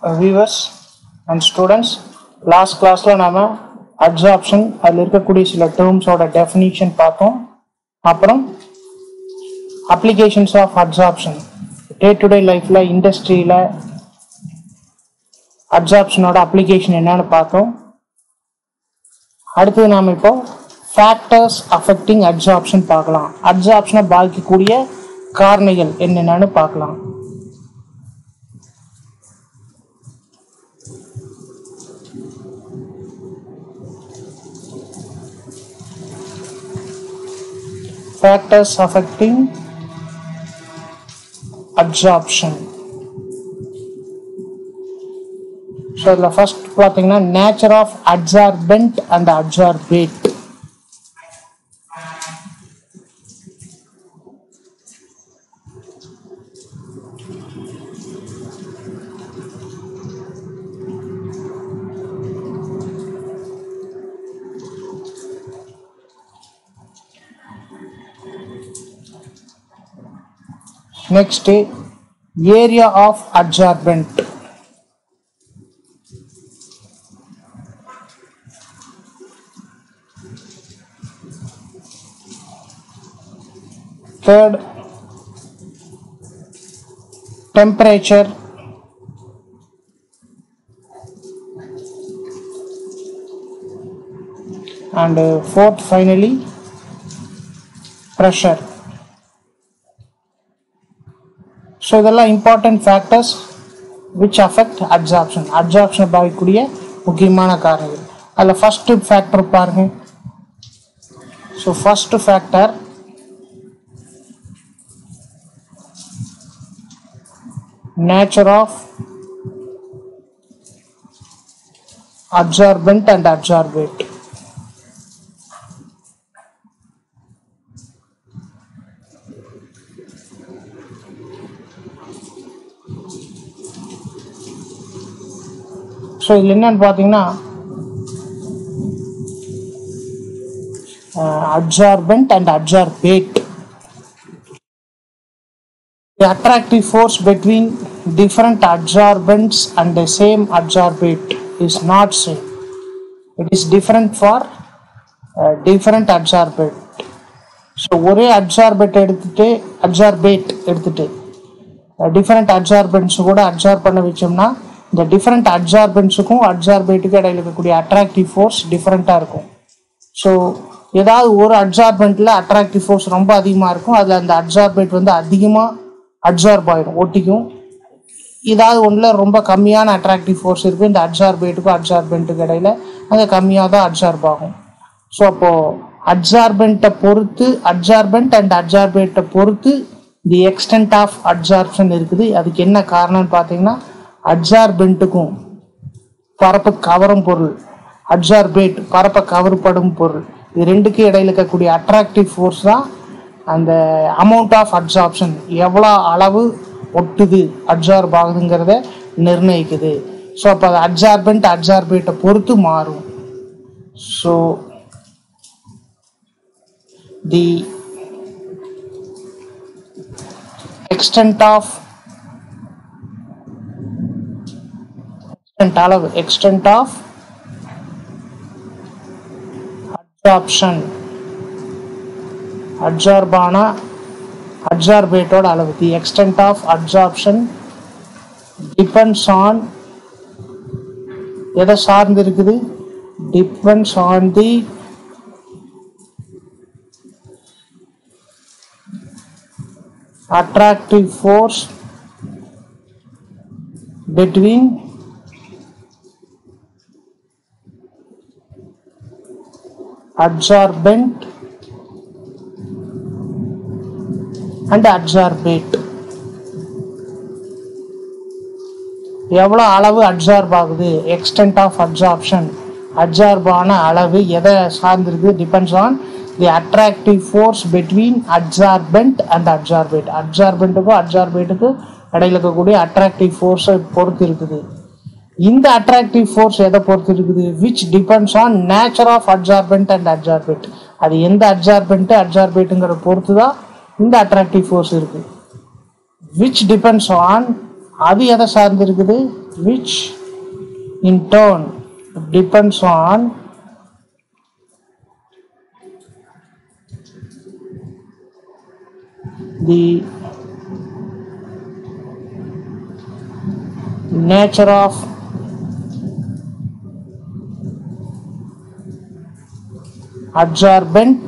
Viewers and students last கிளாஸில் நாம absorption அதில் இருக்கக்கூடிய சில டேர்ம்ஸோட டெஃபினிஷன் பார்த்தோம் அப்புறம் applications of absorption day to day லைஃப்பில் இண்டஸ்ட்ரியில் அப்சார்ப்ஷனோட அப்ளிகேஷன் என்னன்னு பார்த்தோம் அடுத்தது நாம் இப்போ ஃபேக்டர்ஸ் அஃபெக்டிங் அப்சார்ப்ஷன் பார்க்கலாம் அப்சார்ப்ஷனை பாதிக்கக்கூடிய காரணிகள் என்னென்னு பார்க்கலாம் factors affecting absorption ஸோ இதில் ஃபர்ஸ்ட் பார்த்தீங்கன்னா nature of absorbent and absorbate Next, area of adsorbent. Third, temperature. And uh, fourth, finally, pressure. So இதெல்லாம் important factors which affect absorption அப்சார்ப்ஷனை பாதிக்கக்கூடிய முக்கியமான காரணங்கள் அதில் ஃபஸ்ட்டு ஃபேக்டர் பாருங்க so first factor nature of absorbent and absorbate so இதில் என்னன்னு பார்த்தீங்கன்னா absorbent and absorbate The attractive force between different absorbents and the same absorbate is not same. It is different for uh, different absorbate. So ஒரே absorbate எடுத்துட்டு absorbate எடுத்துட்டு different absorbents கூட absorb பண்ண வச்சோம்னா இந்த டிஃப்ரெண்ட் அப்சார்பன்ஸுக்கும் அப்சார்பேட்டுக்கும் இடையில இருக்கக்கூடிய அட்ராக்டிவ் ஃபோர்ஸ் டிஃப்ரெண்ட்டாக இருக்கும் ஸோ ஏதாவது ஒரு அப்சார்பெண்ட்டில் அட்ராக்டிவ் ஃபோர்ஸ் ரொம்ப அதிகமாக இருக்கும் அதில் அந்த அப்சார்பேட் வந்து அதிகமாக அப்சார்ப் ஆகிடும் ஒட்டிக்கும் ஏதாவது ஒன்றில் ரொம்ப கம்மியான அட்ராக்டிவ் ஃபோர்ஸ் இருக்கும் இந்த அப்சார்பேட்டுக்கும் அப்சார்பெண்ட்டுக்கு இடையில அங்கே கம்மியாக தான் அப்சார்ப் ஆகும் ஸோ அப்போது அப்சார்பெண்ட்டை பொறுத்து அப்சார்பெண்ட் அண்ட் அப்சார்பேட்டை பொறுத்து தி எக்ஸ்டென்ட் ஆஃப் அப்சார்ப்ஷன் இருக்குது அதுக்கு என்ன காரணம்னு பார்த்தீங்கன்னா அப்சார்பெண்ட்டுக்கும் பரப்பை கவரும் பொருள் அப்சார்பேட் பரப்பை கவரப்படும் பொருள் இது ரெண்டுக்கும் இடையில இருக்கக்கூடிய அட்ராக்டிவ் ஃபோர்ஸ் தான் அந்த அமௌண்ட் ஆஃப் அப்சார்ப்ஷன் எவ்வளோ அளவு ஒட்டுது அப்சார்ப் ஆகுதுங்கிறத நிர்ணயிக்குது ஸோ அப்போ அது அப்சார்பெண்ட் அப்சார்பேட்டை பொறுத்து மாறும் so the extent of extent அளவு extent of absorption absorb ஆன அப்சார்பேட்டோட அளவு the extent of absorption depends on எதை சார்ந்து இருக்குது depends on the attractive force between absorbent and absorbate எவ்வளோ அளவு அப்சார்ப் ஆகுது எக்ஸ்டென்ட் ஆஃப் அப்சார்ப்ஷன் அப்சார்ப் ஆன அளவு எதை சார்ந்திருக்கு depends on the attractive force between absorbent and absorbate அப்சார்பெண்ட்டுக்கும் அப்சார்பேட்டுக்கும் இடையில இருக்கக்கூடிய அட்ராக்டிவ் ஃபோர்ஸை பொறுத்து இருக்குது இந்த அட்ராக்டிவ் ஃபோர்ஸ் எதை பொறுத்து இருக்குது which depends on nature of absorbent and absorbate அது எந்த அப்சார்பெண்ட் அப்சார்பேட்டுங்கிற பொறுத்து தான் இந்த அட்ராக்டிவ் ஃபோர்ஸ் இருக்கு விச் டிபெண்ட்ஸ் ஆன் அது எதை சார்ந்து இருக்குது which in turn depends on the nature of adsorbent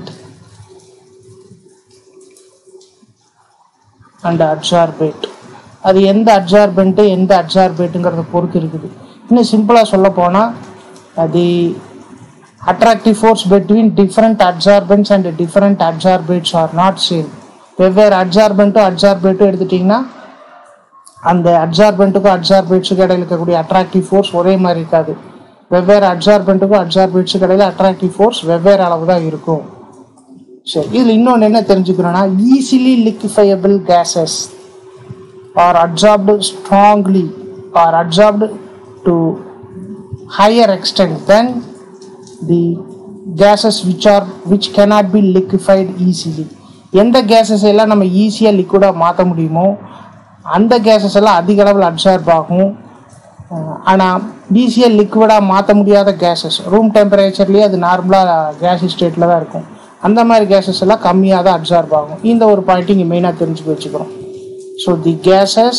and adsorbate அது எந்த அட்சார்பெண்ட்டு எந்த அட்சார்பேட்டுங்கிறத பொறுத்து இருக்குது இன்னும் சிம்பிளாக சொல்ல போனால் அது attractive force between different adsorbents and different adsorbates are not same வெவ்வேறு அட்சார்பெண்ட்டும் அட்சார்பேட்டும் எடுத்துட்டிங்கன்னா அந்த அட்சார்பெண்ட்டுக்கும் அட்சார்பேட்ஸுக்கு இடையில இருக்கக்கூடிய அட்ராக்டிவ் ஃபோர்ஸ் ஒரே மாதிரி இருக்காது வெவ்வேறு அட்சார்பெண்ட்டுக்கும் அட்சார்பேட்ஸுக்கு இடையில அட்ராக்டிவ் ஃபோர்ஸ் வெவ்வேறு அளவு தான் இருக்கும் சரி இதில் இன்னொன்று என்ன தெரிஞ்சுக்கணும்னா easily liquefiable gases are absorbed strongly or absorbed to higher extent than the gases which are which cannot be liquefied easily எந்த கேஸஸ் எல்லாம் நம்ம ஈஸியாக லிக்விடாக மாற்ற முடியுமோ அந்த கேஸஸ் எல்லாம் அதிக அளவில் அப்சார்ப் ஆகும் ஆனால் ஈஸியாக லிக்விடாக மாற்ற முடியாத கேஸஸ் ரூம் டெம்பரேச்சர்லேயே அது நார்மலாக கேஸ் ஸ்டேட்டில் தான் இருக்கும் அந்த மாதிரி கேஸஸ் எல்லாம் கம்மியாக தான் அப்சார்ப் ஆகும் இந்த ஒரு பாயிண்ட் இங்கே மெயினாக தெரிஞ்சு வச்சுக்கிறோம் so the gases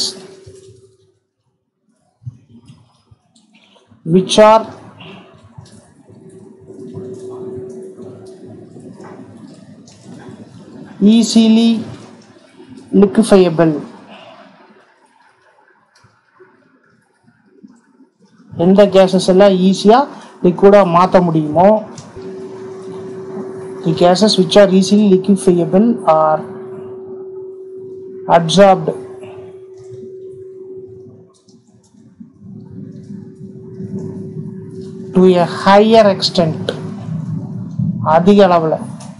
which are easily liquefiable எந்த கேஸஸ் எல்லாம் ஈஸியாக லிக்விடாக மாற்ற முடியுமோ the gases which are easily liquefiable are absorbed to a higher extent அதிக அளவில்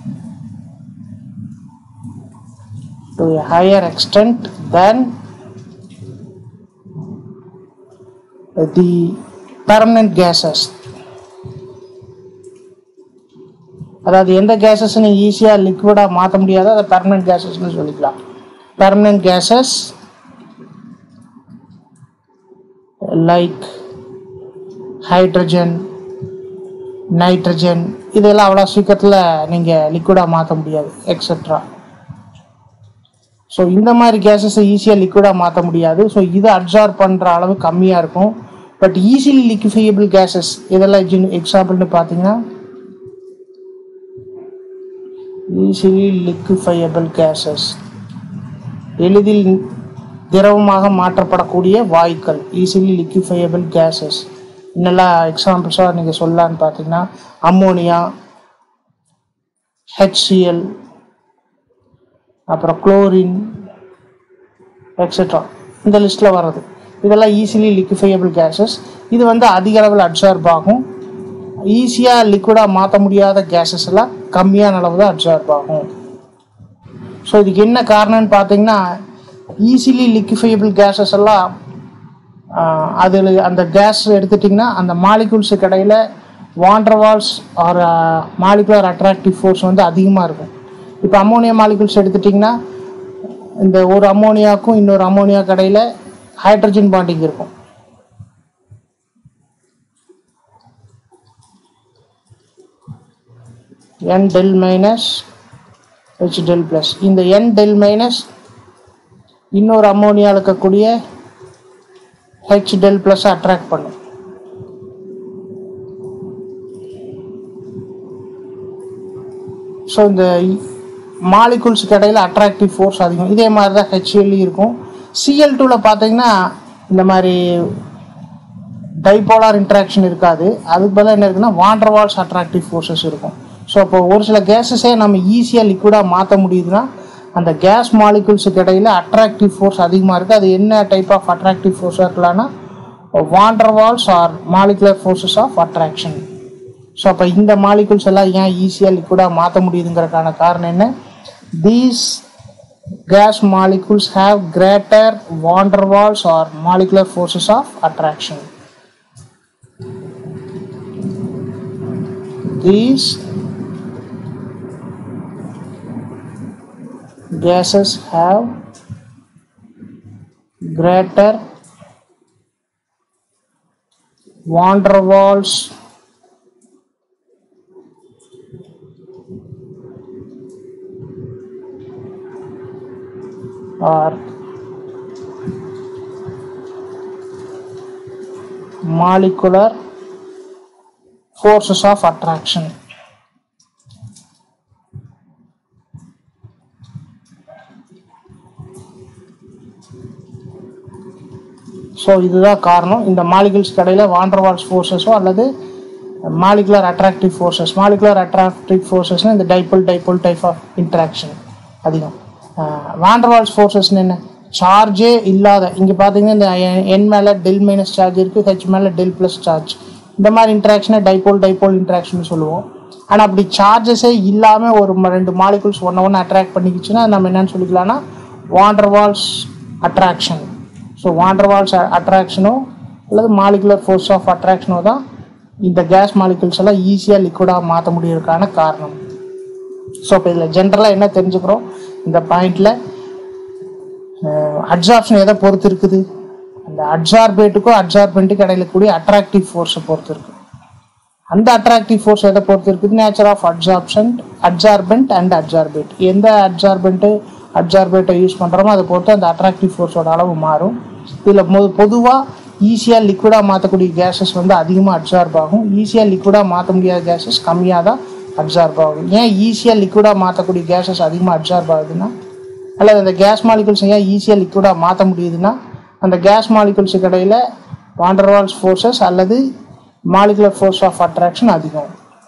to a higher extent than the permanent gases அதாவது எந்த கேஸஸ் நீங்கள் ஈஸியாக லிக்விடாக மாற்ற முடியாதோ அதை பெர்மனன்ட் கேஸஸ்னு சொல்லிக்கலாம் permanent gases like hydrogen nitrogen இதெல்லாம் அவ்வளோ சீக்கிரத்தில் நீங்கள் லிக்விடாக மாற்ற முடியாது எக்ஸட்ரா ஸோ இந்த மாதிரி கேஸஸை ஈஸியாக லிக்விடாக மாற்ற முடியாது ஸோ இதை அப்சார்ப் பண்ணுற அளவு கம்மியாக இருக்கும் பட் ஈஸிலி லிக்விஃபையபிள் கேஸஸ் இதெல்லாம் எக்ஸாம்பிள்னு பார்த்தீங்கன்னா ஈஸிலி லிக்விஃபையபிள் கேஸஸ் எளிதில் திரவமாக மாற்றப்படக்கூடிய வாயுக்கள் ஈஸிலி லிக்விஃபையபிள் கேஸஸ் இன்னெல்லாம் எக்ஸாம்பிள்ஸாக நீங்கள் சொல்லலான்னு பார்த்தீங்கன்னா அம்மோனியா ஹெச்சிஎல் அப்புறம் குளோரின் எக்ஸெட்ரா இந்த லிஸ்ட்டில் வர்றது இதெல்லாம் ஈஸிலி லிக்விஃபையபிள் கேஸஸ் இது வந்து அதிக அளவில் அப்சார்ப் ஆகும் ஈஸியாக லிக்விடாக மாற்ற முடியாத கேஸஸ் எல்லாம் கம்மியான அளவு தான் அப்சார்ப் ஆகும் ஸோ இதுக்கு என்ன காரணம்னு பார்த்தீங்கன்னா ஈஸிலி லிக்விஃபையபிள் கேஸஸ் எல்லாம் அதில் அந்த கேஸ் எடுத்துட்டிங்கன்னா அந்த மாலிகூல்ஸுக்கு இடையில் van der Waals or molecular attractive force வந்து அதிகமாக இருக்கும் இப்போ அம்மோனியா மாலிகூல்ஸ் எடுத்துட்டிங்கன்னா இந்த ஒரு அம்மோனியாவுக்கும் இன்னொரு அம்மோனியா கடையில் ஹைட்ரஜன் பாண்டிங் இருக்கும் N del minus H del plus இந்த என் டெல் மைனஸ் இன்னொரு அம்மோனியாவில் இருக்கக்கூடிய ஹெச் டெல் ப்ளஸ் அட்ராக்ட் பண்ணும் ஸோ இந்த மாலிகுல்ஸுக்கு இடையில் அட்ராக்டிவ் ஃபோர்ஸ் அதிகம் இதே மாதிரி தான் ஹெச்எல்இ இருக்கும் சிஎல் டூவில் பார்த்தீங்கன்னா இந்த மாதிரி டைபோலார் இன்ட்ராக்ஷன் இருக்காது அதுக்கு பதிலாக என்ன இருக்குன்னா வாண்டர்வால்ஸ் அட்ராக்டிவ் ஃபோர்ஸஸ் இருக்கும் ஸோ அப்போ ஒரு சில கேஸஸே நம்ம ஈஸியாக லிக்விடாக மாற்ற முடியுதுன்னா அந்த கேஸ் மாலிகுல்ஸுக்கு இடையில் அட்ராக்டிவ் ஃபோர்ஸ் அதிகமாக இருக்குது அது என்ன டைப் ஆஃப் அட்ராக்டிவ் ஃபோர்ஸாக இருக்கலாம்னா van der Waals or molecular forces of attraction so அப்போ இந்த மாலிகுல்ஸ் எல்லாம் ஏன் ஈஸியாக லிக்விடாக மாற்ற முடியுதுங்கிறதுக்கான காரணம் என்ன these gas molecules have greater van der Waals or molecular forces of attraction. These gases have greater van der Waals are molecular forces of attraction so இதுதான் காரணம் இந்த மாலிகுல்ஸ் கடையில் வாண்டர்வால்ஸ் ஃபோர்ஸஸோ அல்லது molecular attractive forces molecular attractive ஃபோர்ஸஸ்னால் இந்த dipole dipole type of interaction அதிகம் van der Waals ஃபோர்ஸஸ்னு என்ன சார்ஜே இல்லாத இங்கே பார்த்தீங்கன்னா இந்த என் மேலே டெல் மைனஸ் சார்ஜ் இருக்குது ஹெச் மேலே டெல் ப்ளஸ் சார்ஜ் இந்த மாதிரி இன்ட்ராக்ஷனை டைப்போல் டைப்போல் இன்ட்ராக்ஷன் சொல்லுவோம் ஆனால் அப்படி சார்ஜஸே இல்லாமல் ஒரு ம- ரெண்டு மாலிகுல்ஸ் ஒன்று ஒன்று அட்ராக்ட் பண்ணிக்கிச்சுன்னா நம்ம என்னன்னு சொல்லிக்கலாம்னா வாண்டர்வால்ஸ் அட்ராக்ஷன் ஸோ வாண்டர்வால்ஸ் அட்ராக்ஷனோ அல்லது மாலிகுலர் ஃபோர்ஸ் ஆஃப் அட்ராக்ஷனோ தான் இந்த கேஸ் மாலிகுல்ஸ் எல்லாம் ஈஸியாக லிக்விடாக மாற்ற முடியறதுக்கான காரணம் ஸோ இப்போ இதில் ஜென்ரலாக என்ன தெரிஞ்சுக்கிறோம் இந்த பாயிண்டில் அட்சார்ப்ஷன் எதை பொறுத்து இருக்குது அந்த அட்சார்பேட்டுக்கும் அட்சார்பெண்ட்டுக்கு இடையில கூடிய அட்ராக்டிவ் ஃபோர்ஸை பொறுத்து இருக்கு அந்த அட்ராக்டிவ் ஃபோர்ஸ் எதை பொறுத்து இருக்குது nature of adsorption adsorbent and adsorbate எந்த அட்சார்பெண்ட்டு அட்சார்பேட்டை யூஸ் பண்ணுறோமோ அதை பொறுத்து அந்த அட்ராக்டிவ் ஃபோர்ஸோட அளவு மாறும் இதில் மொ பொதுவாக ஈஸியாக லிக்விடாக மாற்றக்கூடிய கேஸஸ் வந்து அதிகமாக அட்சார்ப் ஆகும் ஈஸியாக லிக்விடாக மாற்ற முடியாத கேஸஸ் கம்மியாக தான் அட்சார்ப் ஆகும் ஏன் ஈஸியாக லிக்விடாக மாற்றக்கூடிய கேஸஸ் அதிகமாக அட்சார்ப் ஆகுதுன்னா அல்லது அந்த கேஸ் மாலிகுல்ஸ் ஏன் ஈஸியாக லிக்விடாக மாற்ற முடியுதுன்னா அந்த கேஸ் மாலிகுல்ஸுக்கு இடையில வாண்டர்வால்ஸ் ஃபோர்ஸஸ் அல்லது மாலிகுலர் ஃபோர்ஸ் ஆஃப் அட்ராக்ஷன் அதிகம்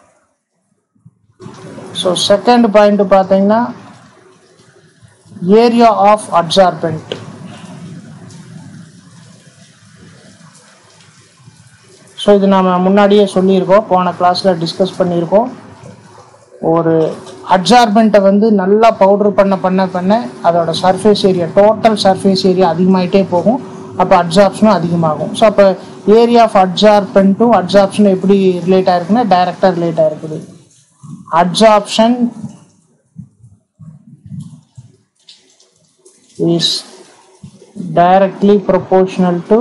ஸோ செகண்ட் பாயிண்ட் பார்த்தீங்கன்னா ஏரியா ஆஃப் அட்சார்பெண்ட் ஸோ இது நாம் முன்னாடியே சொல்லியிருக்கோம் போன கிளாஸில் டிஸ்கஸ் பண்ணியிருக்கோம் ஒரு அட்சார்பெண்ட்டை வந்து நல்லா பவுடர் பண்ண பண்ண பண்ண அதோட surface area total surface area அதிகமாயிட்டே போகும் அப்போ அட்சார்ப்ஷனும் அதிகமாகும் ஸோ அப்போ ஏரியா ஆஃப் அட்சார்பெண்ட்டும் அட்சார்ப்ஷனும் எப்படி ரிலேட் ஆயிருக்குன்னா டைரக்டாக ரிலேட் ஆயிருக்குது adsorption is directly proportional to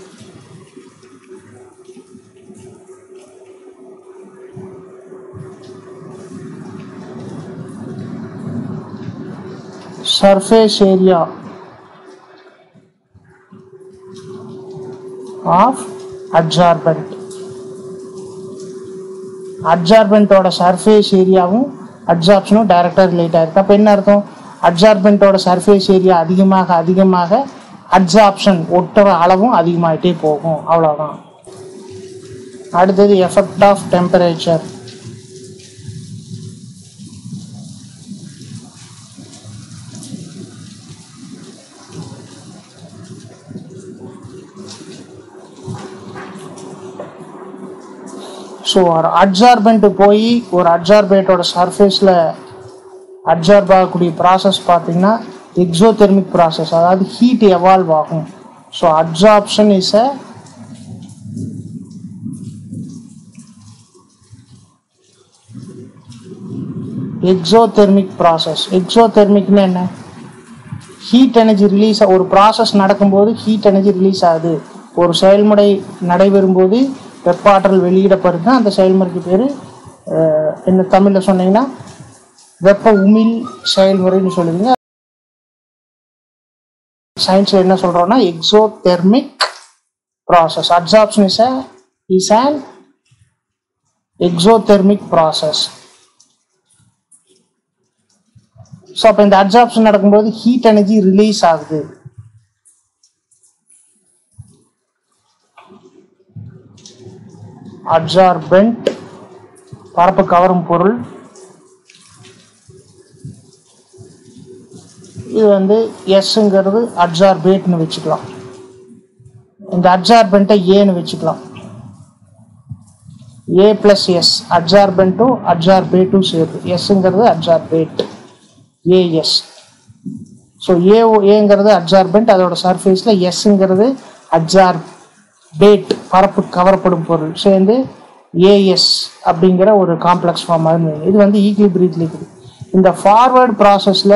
surface area of adsorbent அட்சார்பெண்ட்டோட சர்ஃபேஸ் ஏரியாவும் அட்சார்ப்ஷனும் டைரக்டாக ரிலேட் ஆயிருக்கு அப்போ என்ன அர்த்தம் அட்சார்பெண்ட்டோட சர்ஃபேஸ் ஏரியா அதிகமாக அதிகமாக அட்சார்ப்ஷன் ஒட்டுற அளவும் அதிகமாயிட்டே போகும் அவ்வளோதான் அடுத்தது எஃபெக்ட் ஆஃப் டெம்பரேச்சர் ஸோ ஒரு அட்சார்பெண்ட் போய் ஒரு அட்சார்பேட்டோட சர்ஃபேஸில் அப்சார்ப் ஆகக்கூடிய ப்ராசஸ் பார்த்தீங்கன்னா எக்ஸோதெர்மிக் ப்ராசஸ் அதாவது ஹீட் எவால்வ் ஆகும் so absorption is a exothermic process எக்ஸோதெர்மிக்னு என்ன ஹீட் எனர்ஜி ரிலீஸ் ஒரு ப்ராசஸ் நடக்கும்போது ஹீட் எனர்ஜி ரிலீஸ் ஆகுது ஒரு செயல்முறை நடைபெறும்போது வெப்ப ஆற்றல் வெளியிடப்படுது அந்த செயல்முறைக்கு பேர் என்ன தமிழில் சொன்னீங்கன்னா வெப்ப உமிழ் செயல்முறைன்னு சொல்லுவீங்க சயின்ஸில் என்ன சொல்கிறோம்னா exothermic process absorption is a is an exothermic process so அப்போ இந்த அப்சார்ப்ஷன் நடக்கும்போது ஹீட் எனர்ஜி ரிலீஸ் ஆகுது அப்சார்பெண்ட் பரப்பு கவரும் பொருள் இது வந்து எஸ்ங்கிறது அப்சார்பேட்னு வச்சுக்கலாம் இந்த அப்சார்பெண்ட்டை ஏன்னு வச்சுக்கலாம் ஏ பிளஸ் எஸ் அப்சார்பெண்ட்டும் அப்சார்பேட்டும் சேர்த்து எஸ்ங்கிறது அப்சார்பேட் ஏஎஸ் ஸோ ஏ ஏங்கிறது அப்சார்பெண்ட் அதோட சர்ஃபேஸில் எஸ்ங்கிறது அப்சார்பேட் பரப்பு கவரப்படும் பொருள் சேர்ந்து ஏஎஸ் அப்படிங்கிற ஒரு காம்ப்ளெக்ஸ் ஃபார்ம் ஆகுது இது வந்து ஈக்லிபிரியத்தில் இருக்குது இந்த ஃபார்வர்ட் ப்ராசஸில்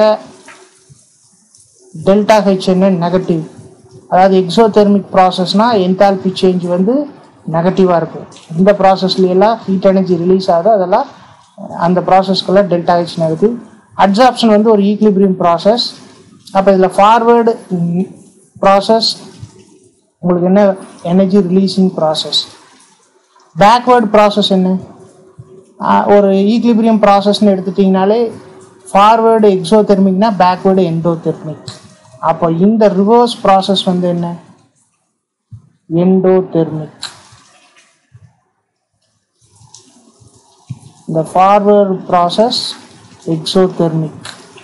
டெல்டா ஹெச் என்ன நெகட்டிவ் அதாவது எக்ஸோதெர்மிக் ப்ராசஸ்னால் என்தால்பி சேஞ்ச் வந்து நெகட்டிவாக இருக்கும் இந்த ப்ராசஸ்லாம் ஹீட் எனர்ஜி ரிலீஸ் ஆகுது அதெல்லாம் அந்த ப்ராசஸ்க்கெல்லாம் டெல்டா ஹெச் நெகட்டிவ் அட்சாப்ஷன் வந்து ஒரு ஈக்லிபிரியம் ப்ராசஸ் அப்போ இதில் ஃபார்வேர்டு ப்ராசஸ் உங்களுக்கு என்ன energy releasing process backward process என்ன ஆஹ் ஒரு ஈக்லிபிரியம் ப்ராசஸ்னு எடுத்துட்டிங்கனாலே ஃபார்வேர்டு எக்ஸோதெர்மிக்னா பேக்வேர்டு எண்டோதெர்மிக் அப்போ இந்த ரிவர்ஸ் ப்ராசஸ் வந்து என்ன எண்டோதெர்மிக் இந்த ஃபார்வேர்டு ப்ராசஸ் எக்ஸோதெர்மிக்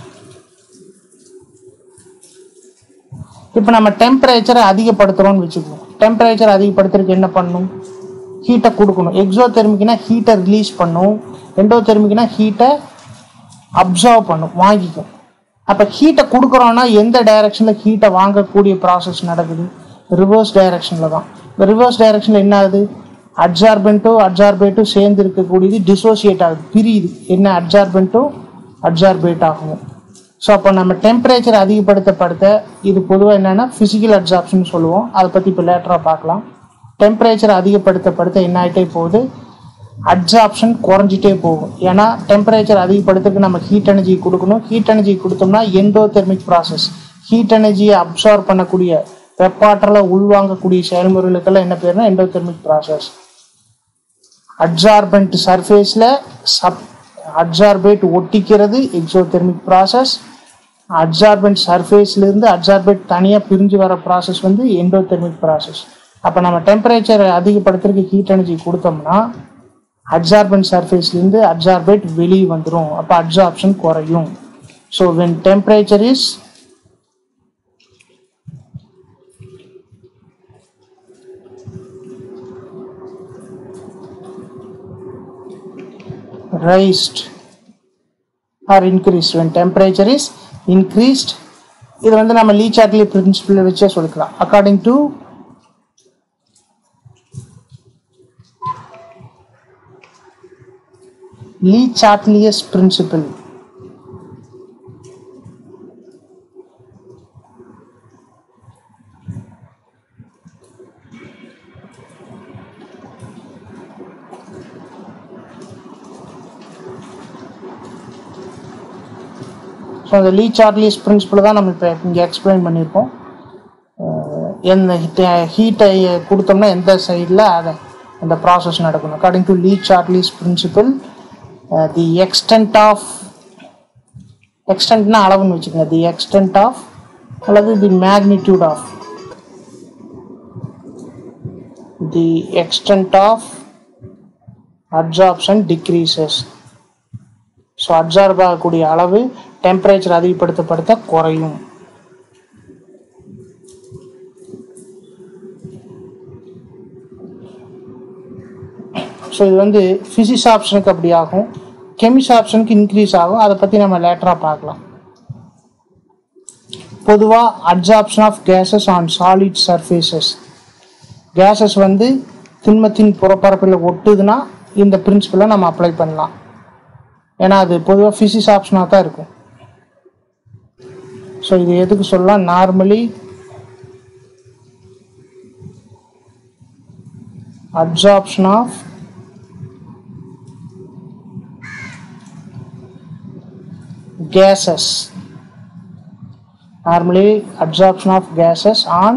இப்போ நம்ம டெம்பரேச்சரை அதிகப்படுத்துகிறோம்னு வச்சுக்குவோம் டெம்பரேச்சர் அதிகப்படுத்துறதுக்கு என்ன பண்ணணும் ஹீட்டை கொடுக்கணும் எக்ஸோதெர்மிக்னா ஹீட்டை ரிலீஸ் பண்ணும் எண்டோதெர்மிக்னா ஹீட்டை அப்சர்வ் பண்ணும் வாங்கிக்கும் அப்போ ஹீட்டை கொடுக்குறோன்னா எந்த டைரக்ஷனில் ஹீட்டை வாங்கக்கூடிய ப்ராசஸ் நடக்குது ரிவர்ஸ் டைரக்ஷனில் தான் இந்த ரிவர்ஸ் டைரக்ஷனில் என்ன ஆகுது அட்சார்பென்ட்டோ அட்சார்பேட்டோ சேர்ந்து இருக்கக்கூடியது டிசோசியேட் ஆகுது பிரியுது என்ன அட்சார்பென்ட்டோ அட்சார்பேட் ஆகும் ஸோ அப்போ நம்ம டெம்பரேச்சர் அதிகப்படுத்தப்படுத்த இது பொதுவாக என்னென்னா ஃபிசிக்கல் அட்சார்ப்ஷன் சொல்லுவோம் அதை பற்றி இப்போ லேட்டராக பார்க்கலாம் டெம்பரேச்சர் அதிகப்படுத்தப்படுத்த என்ன ஆகிட்டே போகுது அட்சாப்ஷன் குறைஞ்சிட்டே போகும் ஏன்னா டெம்பரேச்சர் அதிகப்படுத்துறதுக்கு நம்ம ஹீட் எனர்ஜி கொடுக்கணும் ஹீட் எனர்ஜி கொடுத்தோம்னா எண்டோதெர்மிக் ப்ராசஸ் ஹீட் எனர்ஜியை அப்சார்ப் பண்ணக்கூடிய வெப்பாற்றலை உள்வாங்கக்கூடிய செயல்முறைகளுக்கெல்லாம் என்ன பேருனா எண்டோதெர்மிக் ப்ராசஸ் அட்சார்பென்ட் சர்ஃபேஸில் சப் அட்சார்பேட் ஒட்டிக்கிறது எக்ஸோதெர்மிக் ப்ராசஸ் அட்சார்பென்ட் சர்ஃபேஸ்லேருந்து அட்சார்பேட் தனியாக பிரிஞ்சு வர ப்ராசஸ் வந்து எண்டோதெர்மிக் ப்ராசஸ் அப்போ நம்ம டெம்பரேச்சரை அதிகப்படுத்துறதுக்கு ஹீட் எனர்ஜி கொடுத்தோம்னா அட்சார்பன் சர்ஃபேஸ்லேருந்து அட்சார்பேட் வெளியே வந்துடும் அப்போ அட்சார்ப்ஷன் குறையும் so when temperature is raised or increased when temperature is increased இது வந்து நம்ம லீ சார்ட்லி பிரின்சிபிள் வச்சே சொல்லிக்கலாம் according to Le Chatelier's principle so அந்த லீ சார்லிஸ் பிரின்சிபிள் தான் நம்ம இப்போ இங்கே எக்ஸ்பிளைன் பண்ணியிருக்கோம் அஹ் எந்த ஹீட்டை கொடுத்தோம்னா எந்த சைடில் அதை அந்த ப்ராசஸ் நடக்கணும் according to Le Chatelier's principle the extent of எக்ஸ்டென்ட்னா அளவுன்னு வச்சுக்கோங்க தி எக்ஸ்டென்ட் ஆஃப் அல்லது the magnitude of the extent of absorption decreases so absorb ஆகக்கூடிய அளவு டெம்பரேச்சர் அதிகப்படுத்தப்படுத்த குறையும் ஸோ இது வந்து ஃபிசிக்ஸ் ஆப்ஷனுக்கு அப்படி ஆகும் கெமிஸ்ட் ஆப்ஷனுக்கு இன்க்ரீஸ் ஆகும் அதை பற்றி நம்ம லேட்டராக பார்க்கலாம் பொதுவாக adsorption of gases on solid surfaces gases வந்து திண்மத்தின் புறப்பரப்பில் ஒட்டுதுன்னா இந்த பிரின்சிபலை நம்ம அப்ளை பண்ணலாம் ஏன்னா அது பொதுவாக ஃபிசிக்ஸ் ஆப்ஷனாக தான் இருக்கும் ஸோ இது எதுக்கு சொல்லலாம் normally absorption of gases normally absorption of gases on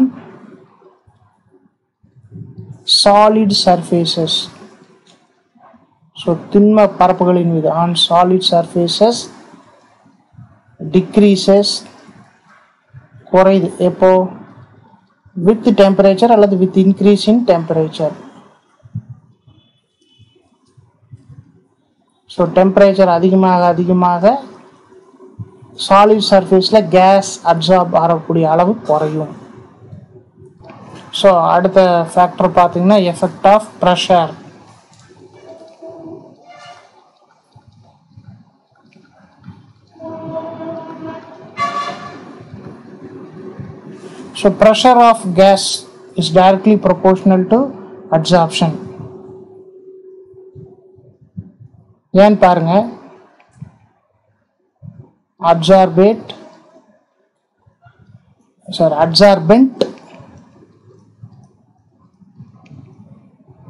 solid surfaces so திண்ம பரப்புகளின் மீது ஆன் சாலிட் சர்ஃபேசஸ் டிக்ரீசஸ் குறையுது எப்போ வித் டெம்பரேச்சர் அல்லது with increase in temperature so temperature அதிகமாக அதிகமாக சாலிட் சர்ஃபேஸில் கேஸ் அப்சார்ப் ஆகக்கூடிய அளவு குறையும் ஸோ அடுத்த ஃபேக்டர் பார்த்தீங்கன்னா effect of pressure So pressure of gas is directly proportional to absorption. ஏன்னு பாருங்க அப்சார்பேட் சாரி அப்சார்பென்ட்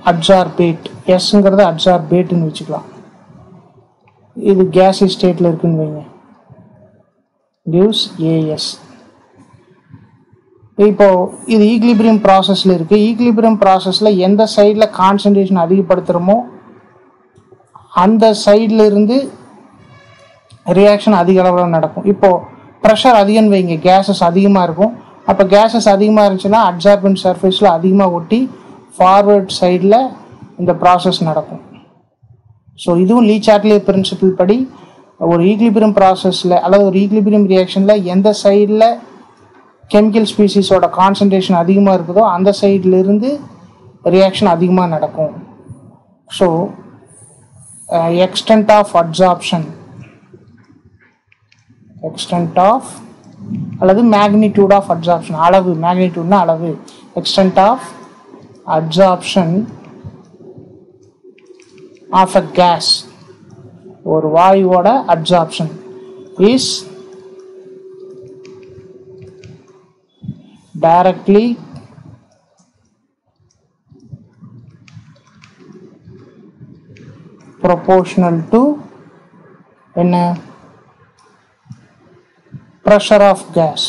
அட்சார்பேட் எஸ்ங்கிறது அட்சார்பேட்னு வச்சுக்கலாம் இது கேஸ் ஸ்டேட்டில் இருக்குன்னு வைங்க gives AS இப்போ இது ஈக்லிபிரியம் ப்ராசஸில் இருக்கு ஈக்லிபிரியம் ப்ராசஸில் எந்த சைடில் கான்சன்ட்ரேஷன் அதிகப்படுத்துகிறோமோ அந்த சைடில் இருந்து ரியாக்ஷன் அதிக அளவில் நடக்கும் இப்போ ப்ரெஷர் அதிகம்னு வைங்க கேஸஸ் அதிகமாக இருக்கும் அப்போ கேஸஸ் அதிகமாக இருந்துச்சுன்னா அப்சார்பன்ட் சர்ஃபேஸில் அதிகமாக ஒட்டி ஃபார்வர்ட் சைடில் இந்த ப்ராசஸ் நடக்கும் ஸோ இதுவும் லீ சாட்லி பிரின்சிபிள் படி ஒரு ஈக்லிபிரியம் ப்ராசஸில் அல்லது ஒரு ஈக்லிபிரியம் ரியாக்ஷனில் எந்த சைடில் கெமிக்கல் ஸ்பீசிஸோட கான்சன்ட்ரேஷன் அதிகமாக இருக்குதோ அந்த சைடில் இருந்து ரியாக்ஷன் அதிகமாக நடக்கும் so extent of absorption extent of அல்லது மேக்னிடியூட் ஆஃப் அப்சார்ப்ஷன் அளவு மேக்னிடியூட்னா அளவு extent of absorption of a gas ஒரு வாயுவோட absorption is directly proportional to என்ன pressure of gas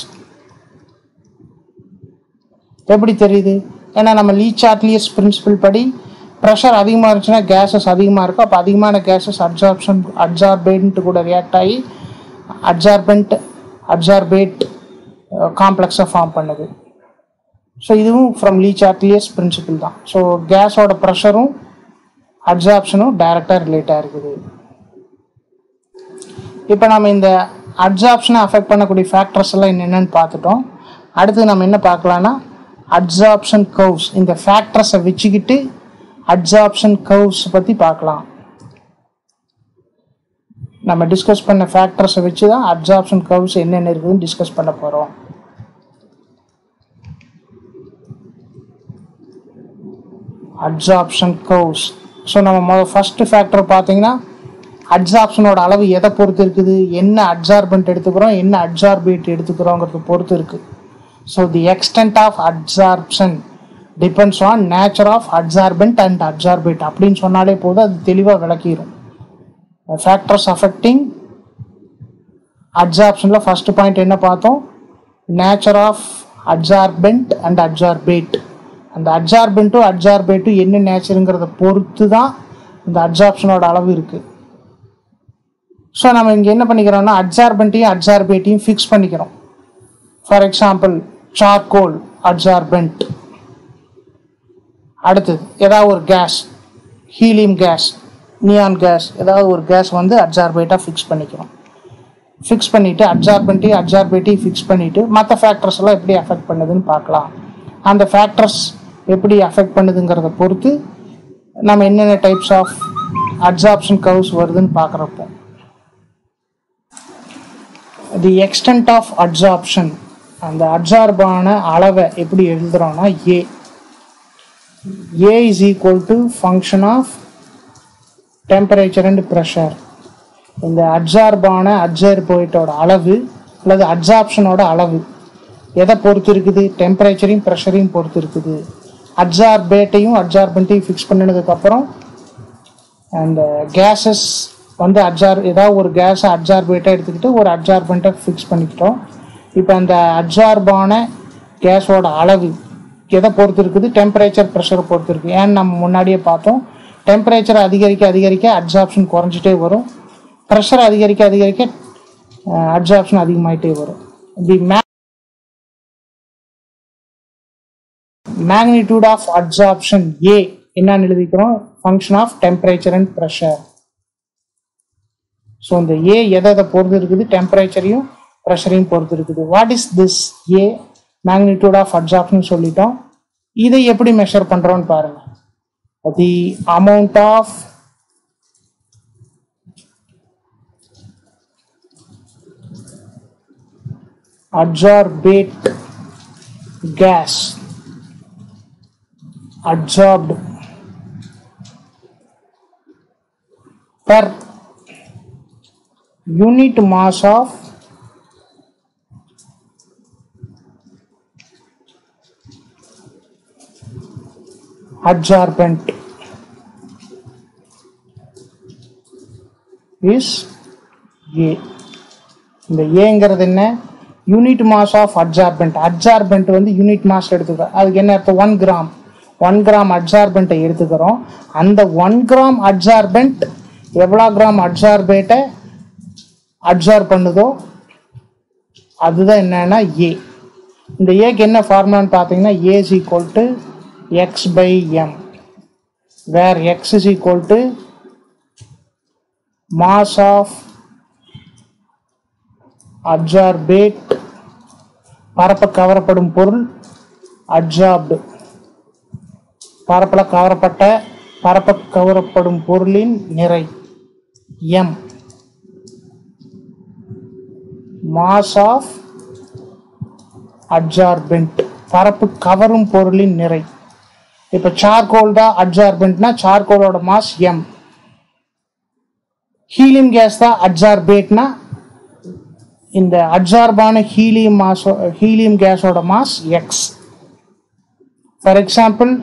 எப்படி தெரியுது ஏன்னா நம்ம லீ சார்ட்லியஸ் பிரின்சிபல் படி ப்ரெஷர் அதிகமாக இருந்துச்சுன்னா கேஸஸ் அதிகமாக இருக்கும் அப்போ அதிகமான கேஸஸ் அப்சார்ப்ஷன் அப்சார்பேண்ட் கூட ரியாக்ட் ஆகி அப்சார்பெண்ட் அப்சார்பேட் காம்ப்ளெக்ஸை ஃபார்ம் பண்ணுது ஸோ இதுவும் ஃப்ரம் லீ சார்ட்லியஸ் பிரின்சிபிள் தான் ஸோ கேஸோட ப்ரெஷரும் அப்சார்ப்ஷனும் டைரக்டாக ரிலேட்டாக இருக்குது இப்போ நம்ம இந்த அப்சார்ப்ஷனை அஃபெக்ட் பண்ணக்கூடிய ஃபேக்டர்ஸ் எல்லாம் என்னென்னு பார்த்துட்டோம் அடுத்து நம்ம என்ன பார்க்கலாம்னா அப்சார்ப்ஷன் கர்வ்ஸ் இந்த ஃபேக்டர்ஸை வச்சுக்கிட்டு அப்சார்ப்ஷன் கர்வ்ஸ் பற்றி பார்க்கலாம் நம்ம டிஸ்கஸ் பண்ண ஃபேக்டர்ஸை வச்சு தான் அப்சார்ப்ஷன் கர்வ்ஸ் என்னென்ன இருக்குதுன்னு டிஸ்கஸ் பண்ண போகிறோம் அப்சார்ப்ஷன் கர்வ்ஸ் ஸோ நம்ம முதல் ஃபஸ்ட்டு ஃபேக்டர் பார்த்தீங்கன்னா அப்சார்ப்ஷனோட அளவு எதை பொறுத்து இருக்குது என்ன அப்சார்பன்ட் எடுத்துக்கிறோம் என்ன அப்சார்பேட் எடுத்துக்கிறோங்கிறத பொறுத்து இருக்குது so the extent of absorption depends on nature of absorbent and absorbate அப்படின்னு சொன்னாலே போதும் அது தெளிவாக விளக்கிடும் ஃபேக்டர்ஸ் அஃபெக்டிங் அப்சார்ப்ஷனில் ஃபர்ஸ்ட் பாயிண்ட் என்ன பார்த்தோம் nature of absorbent and absorbate அந்த அப்சார்பெண்ட்டும் அப்சார்பேட்டும் என்ன நேச்சருங்கிறத பொறுத்து தான் இந்த அப்சார்ப்ஷனோட அளவு இருக்குது ஸோ நம்ம இங்கே என்ன பண்ணிக்கிறோம்னா அப்சார்பெண்ட்டையும் அப்சார்பேட்டையும் ஃபிக்ஸ் பண்ணிக்கிறோம் ஃபார் எக்ஸாம்பிள் சார்கோல் அப்சார்பெண்ட் அடுத்தது ஏதாவது ஒரு gas helium gas neon gas ஏதாவது ஒரு கேஸ் வந்து அப்சார்பேட்டாக ஃபிக்ஸ் பண்ணிக்கிறோம் ஃபிக்ஸ் பண்ணிவிட்டு அப்சார்பெண்ட்டையும் அப்சார்பேட்டையும் ஃபிக்ஸ் பண்ணிவிட்டு மற்ற ஃபேக்டர்ஸ் எல்லாம் எப்படி அஃபெக்ட் பண்ணுதுன்னு பார்க்கலாம் அந்த ஃபேக்டர்ஸ் எப்படி அஃபெக்ட் பண்ணுதுங்கிறத பொறுத்து நம்ம என்னென்ன டைப்ஸ் ஆஃப் அப்சார்ப்ஷன் கர்வ்ஸ் வருதுன்னு பார்க்குறப்போ தி எக்ஸ்டென்ட் ஆஃப் அப்சார்ப்ஷன் அந்த அப்சார்பான அளவை எப்படி எழுதுகிறோம்னா A A is equal to function of temperature and pressure இந்த அப்சார்பான அப்சர்போயிட்டோட அளவு அல்லது அப்சார்ப்ஷனோட அளவு எதை பொறுத்து இருக்குது டெம்பரேச்சரையும் ப்ரெஷரையும் பொறுத்து இருக்குது அப்சார்பேட்டையும் அப்சார்பெண்ட்டையும் ஃபிக்ஸ் பண்ணினதுக்கப்புறம் அந்த கேஸஸ் வந்து அப்சார் ஏதாவது ஒரு கேஸை அப்சார்பேட்டாக எடுத்துக்கிட்டு ஒரு அப்சார்பெண்ட்டை ஃபிக்ஸ் பண்ணிக்கிட்டோம் இப்போ அந்த அப்சார்பான கேஸோட அளவு எதை பொறுத்து இருக்குது டெம்பரேச்சர் ப்ரெஷரை பொறுத்து இருக்குது ஏன்னு நம்ம முன்னாடியே பார்த்தோம் டெம்பரேச்சர் அதிகரிக்க அதிகரிக்க அப்சார்ப்ஷன் குறைஞ்சிட்டே வரும் ப்ரெஷர் அதிகரிக்க அதிகரிக்க அப்சார்ப்ஷன் அதிகமாயிட்டே வரும் தி மே மேக்னிடியூட் ஆஃப் அப்சார்ப்ஷன் ஏ என்னன்னு எழுதிக்கிறோம் function of temperature and pressure so இந்த ஏ எதை எதை பொறுத்து இருக்குது டெம்பரேச்சரையும் ப்ரெஷரையும் பொறுத்து இருக்குது what is this A magnitude of absorption சொல்லிட்டோம் இதை எப்படி மெஷர் பண்ணுறோன்னு பாருங்க the amount of absorbate gas absorbed per unit mass of absorbent is A இந்த ஏங்கிறது என்ன unit mass of adsorbent adsorbent வந்து யூனிட் மாஸ் எடுத்துக்கிறோம் அதுக்கு என்ன அர்த்தம் ஒன் கிராம் ஒன் கிராம் அட்சார்பெண்ட்டை எடுத்துக்கிறோம் அந்த ஒன் கிராம் அட்சார்பெண்ட் எவ்வளோ கிராம் அட்சார்பேட்டை அப்சார்ப் பண்ணுதோ அதுதான் என்னன்னா ஏ இந்த ஏக்கு என்ன ஃபார்முலான்னு பார்த்தீங்கன்னா A is equal to x by m where x is equal to mass of absorbate பரப்ப கவரப்படும் பொருள் அப்சார்ப்டு பரப்பில் கவரப்பட்ட பரப்ப கவரப்படும் பொருளின் நிறை எம் மாஸ் ஆஃப் அட்சார்பென்ட் பரப்பு கவரும் பொருளின் நிறை இப்போ சார்கோல் தான் அட்சார்பென்ட்னா சார்கோலோட மாஸ் எம் ஹீலியம் கேஸ் தான் அட்சார்பேட்னா இந்த அட்சார்பான ஹீலியம் மாஸ் ஹீலியம் கேஸோட mass x for example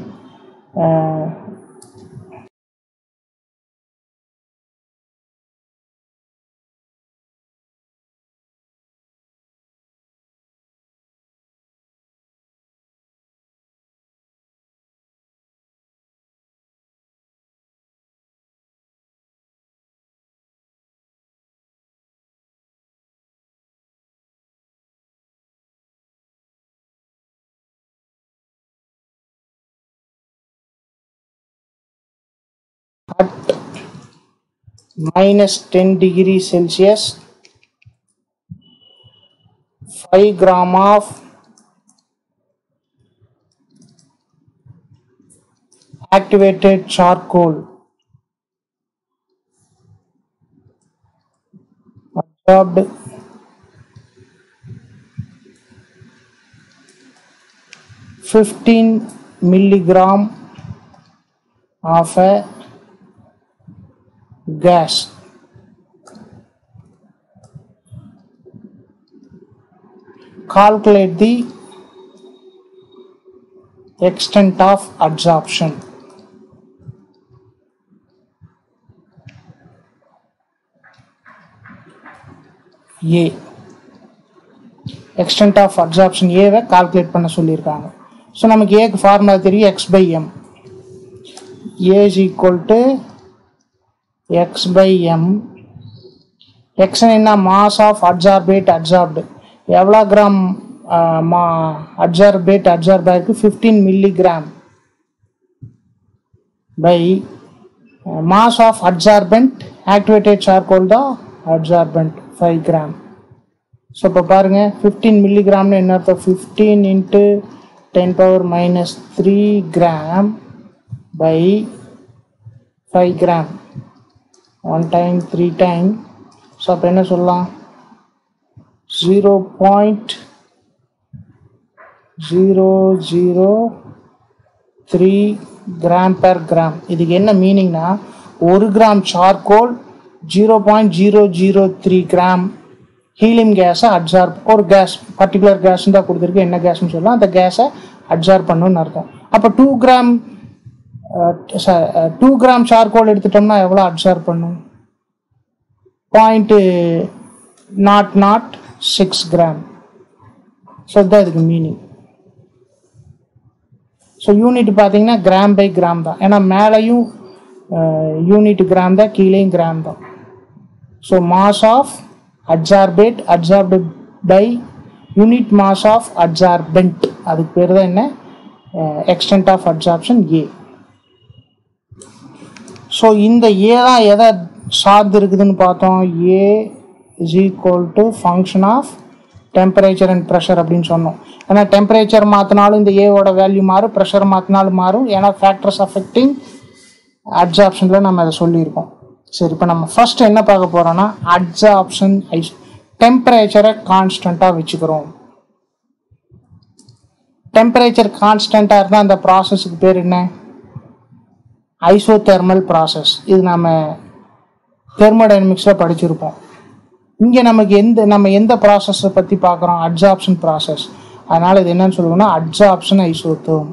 at minus 10 degree Celsius 5 gram of activated charcoal absorbed Fifteen milligram of a gas calculate the extent of absorption A extent of absorption ஏவை calculate பண்ண சொல்லியிருக்காங்க so நமக்கு ஏக்கு formula தெரியும் x by m a is equal to x by m x என்ன mass of adsorbate adsorbed எவ்வளோ gram மா adsorbate adsorb ஆயிருக்கு fifteen milligram by mass of adsorbent activated charcoal தான் அட்சார்பெண்ட் ஃபைவ் கிராம் ஸோ இப்போ பாருங்கள் fifteen மில்லிகிராம்னு என்ன அர்த்தம் fifteen into ten power minus three gram by five gram one time three time so அப்போ என்ன சொல்லலாம் zero point zero zero three gram per gram இதுக்கு என்ன மீனிங்னா ஒரு gram charcoal zero point zero zero three gram helium கேஸை absorb ஒரு gas particular gas தான் கொடுத்துருக்கு என்ன கேஸ்னு சொல்லலாம் அந்த கேஸை அப்சார்ப் பண்ணணும்னு அர்த்தம் அப்போ two gram two gram charcoal எடுத்துட்டோம்னா எவ்வளோ அப்சர்வ் பண்ணும் point nought nought six gram so இதுதான் இதுக்கு மீனிங் ஸோ யூனிட் பார்த்தீங்கன்னா கிராம் பை கிராம் தான் ஏன்னா மேலேயும் யூனிட் கிராம் தான் கீழேயும் கிராம் தான் so mass of adsorbate adsorbed by unit mass of adsorbent அதுக்கு பேர் தான் என்ன extent of adsorption a so இந்த ஏ தான் எதை சார்ந்து இருக்குதுன்னு பார்த்தோம் a is equal to function of temperature and pressure அப்படின்னு சொன்னோம் ஏன்னா டெம்பரேச்சர் மாற்றினாலும் இந்த ஏவோட வேல்யூ மாறும் ப்ரெஷர் மாற்றினாலும் மாறும் ஏன்னா ஃபேக்டர்ஸ் அஃபெக்டிங் அட்ஜாப்ஷனில் நம்ம அதை சொல்லியிருக்கோம் சரி இப்போ நம்ம ஃபர்ஸ்ட் என்ன பார்க்க போகிறோம்னா அட்ஜாப்ஷன் ஐஸ் டெம்பரேச்சரை கான்ஸ்டண்ட்டாக வச்சுக்கிறோம் டெம்பரேச்சர் கான்ஸ்டண்ட்டாக இருந்தால் அந்த ப்ராசஸுக்கு பேர் என்ன ஐசோதெர்மல் ப்ராசஸ் இது நம்ம தெர்மோடைனமிக்ஸில் படிச்சிருப்போம் இங்கே நமக்கு எந்த நம்ம எந்த ப்ராசஸை பற்றி பார்க்குறோம் அட்ஜாப்ஷன் ப்ராசஸ் அதனால் இது என்னன்னு சொல்லுவோம்னா அட்ஜாப்ஷன் ஐசோத்தோம்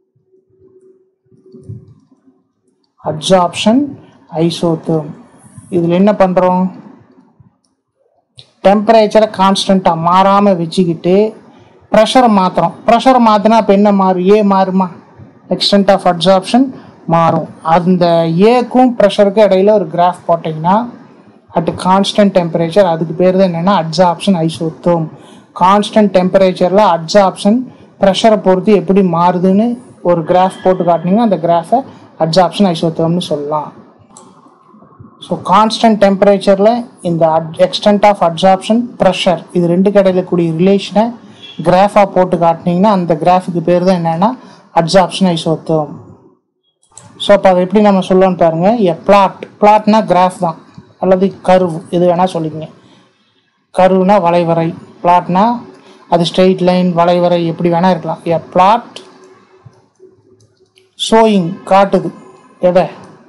அட்ஜாப்ஷன் ஐசோத்தோம் இதில் என்ன பண்ணுறோம் டெம்பரேச்சரை கான்ஸ்டண்ட்டாக மாறாமல் வச்சுக்கிட்டு ப்ரெஷரை மாற்றுறோம் ப்ரெஷரை மாற்றினா அப்போ என்ன மாறும் ஏ மாறுமா எக்ஸ்டென்ட் ஆஃப் அப்சார்ப்ஷன் மாறும் அந்த ஏக்கும் ப்ரெஷருக்கும் இடையில ஒரு கிராஃப் போட்டிங்கன்னா அட் கான்ஸ்டன்ட் டெம்பரேச்சர் அதுக்கு பேர் தான் என்னென்னா அட்சாப்ஷன் ஐசோத்தோம் கான்ஸ்டன்ட் டெம்பரேச்சரில் அட்சாப்ஷன் ப்ரெஷரை பொறுத்து எப்படி மாறுதுன்னு ஒரு கிராஃப் போட்டு காட்டினீங்கன்னா அந்த கிராஃபை அட்சாப்ஷன் ஐசோத்தோம்னு சொல்லலாம் ஸோ கான்ஸ்டன்ட் டெம்பரேச்சரில் இந்த எக்ஸ்டென்ட் ஆஃப் அப்சார்ப்ஷன் ப்ரெஷர் இது ரெண்டு கடையில் கூடிய ரிலேஷனை கிராஃபாக போட்டு காட்டினீங்கன்னா அந்த கிராஃபுக்கு பேர் தான் என்னென்னா அப்சார்ப்ஷன் ஐசோத்தோம் ஸோ அப்போ அதை எப்படி நம்ம சொல்லலாம்னு பாருங்க எ பிளாட் பிளாட்னா கிராஃப் தான் அல்லது கர்வ் இது வேணால் சொல்லிக்கங்க கர்வ்னா வளைவரை பிளாட்னா அது ஸ்ட்ரெயிட் லைன் வளைவரை எப்படி வேணால் இருக்கலாம் எ பிளாட் ஷோயிங் காட்டுது எதை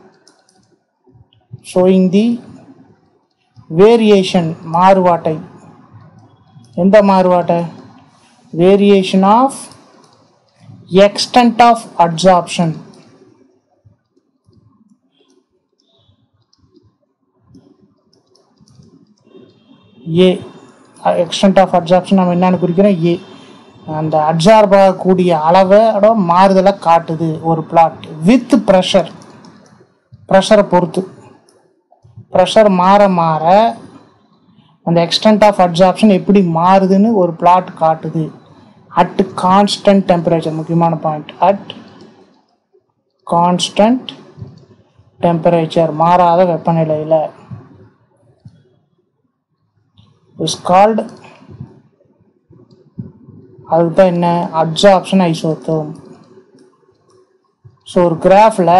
ஷோயிங் தி வேரியேஷன் மாறுபாட்டை எந்த மாறுபாட்டை variation of extent of absorption a extent of absorption நம்ம என்னன்னு குறிக்கிறோம் ஏ அந்த அப்சார்ப் ஆகக்கூடிய அளவோட மாறுதலை காட்டுது ஒரு பிளாட் வித் ப்ரெஷர் ப்ரெஷரை பொறுத்து ப்ரெஷர் மாற மாற அந்த எக்ஸ்டென்ட் ஆஃப் அப்சார்ப்ஷன் எப்படி மாறுதுன்னு ஒரு பிளாட் காட்டுது அட் கான்ஸ்டன்ட் டெம்பரேச்சர் முக்கியமான பாயிண்ட் அட் கான்ஸ்டன்ட் டெம்பரேச்சர் மாறாத வெப்பநிலையில் இஸ் கால்டு அதுக்கு தான் என்ன அப்சார்ப்ஷன் ஐசோத்தோம் ஸோ ஒரு கிராஃபில்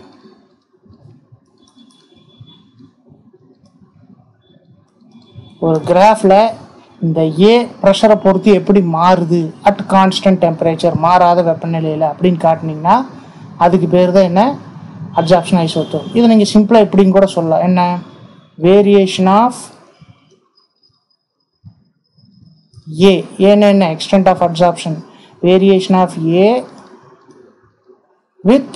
ஒரு கிராஃபில் இந்த ஏ ப்ரெஷரை பொறுத்து எப்படி மாறுது அட் கான்ஸ்டன்ட் டெம்பரேச்சர் மாறாத வெப்பநிலையில் அப்படின்னு காட்டினீங்கன்னா அதுக்கு பேர் தான் என்ன அப்சார்ப்ஷன் ஐசோத்தோம் இதை நீங்கள் சிம்பிளாக எப்படின்னு கூட சொல்லலாம் என்ன வேரியேஷன் ஆஃப் ஏ ஏன்னு என்ன extent of absorption variation of a with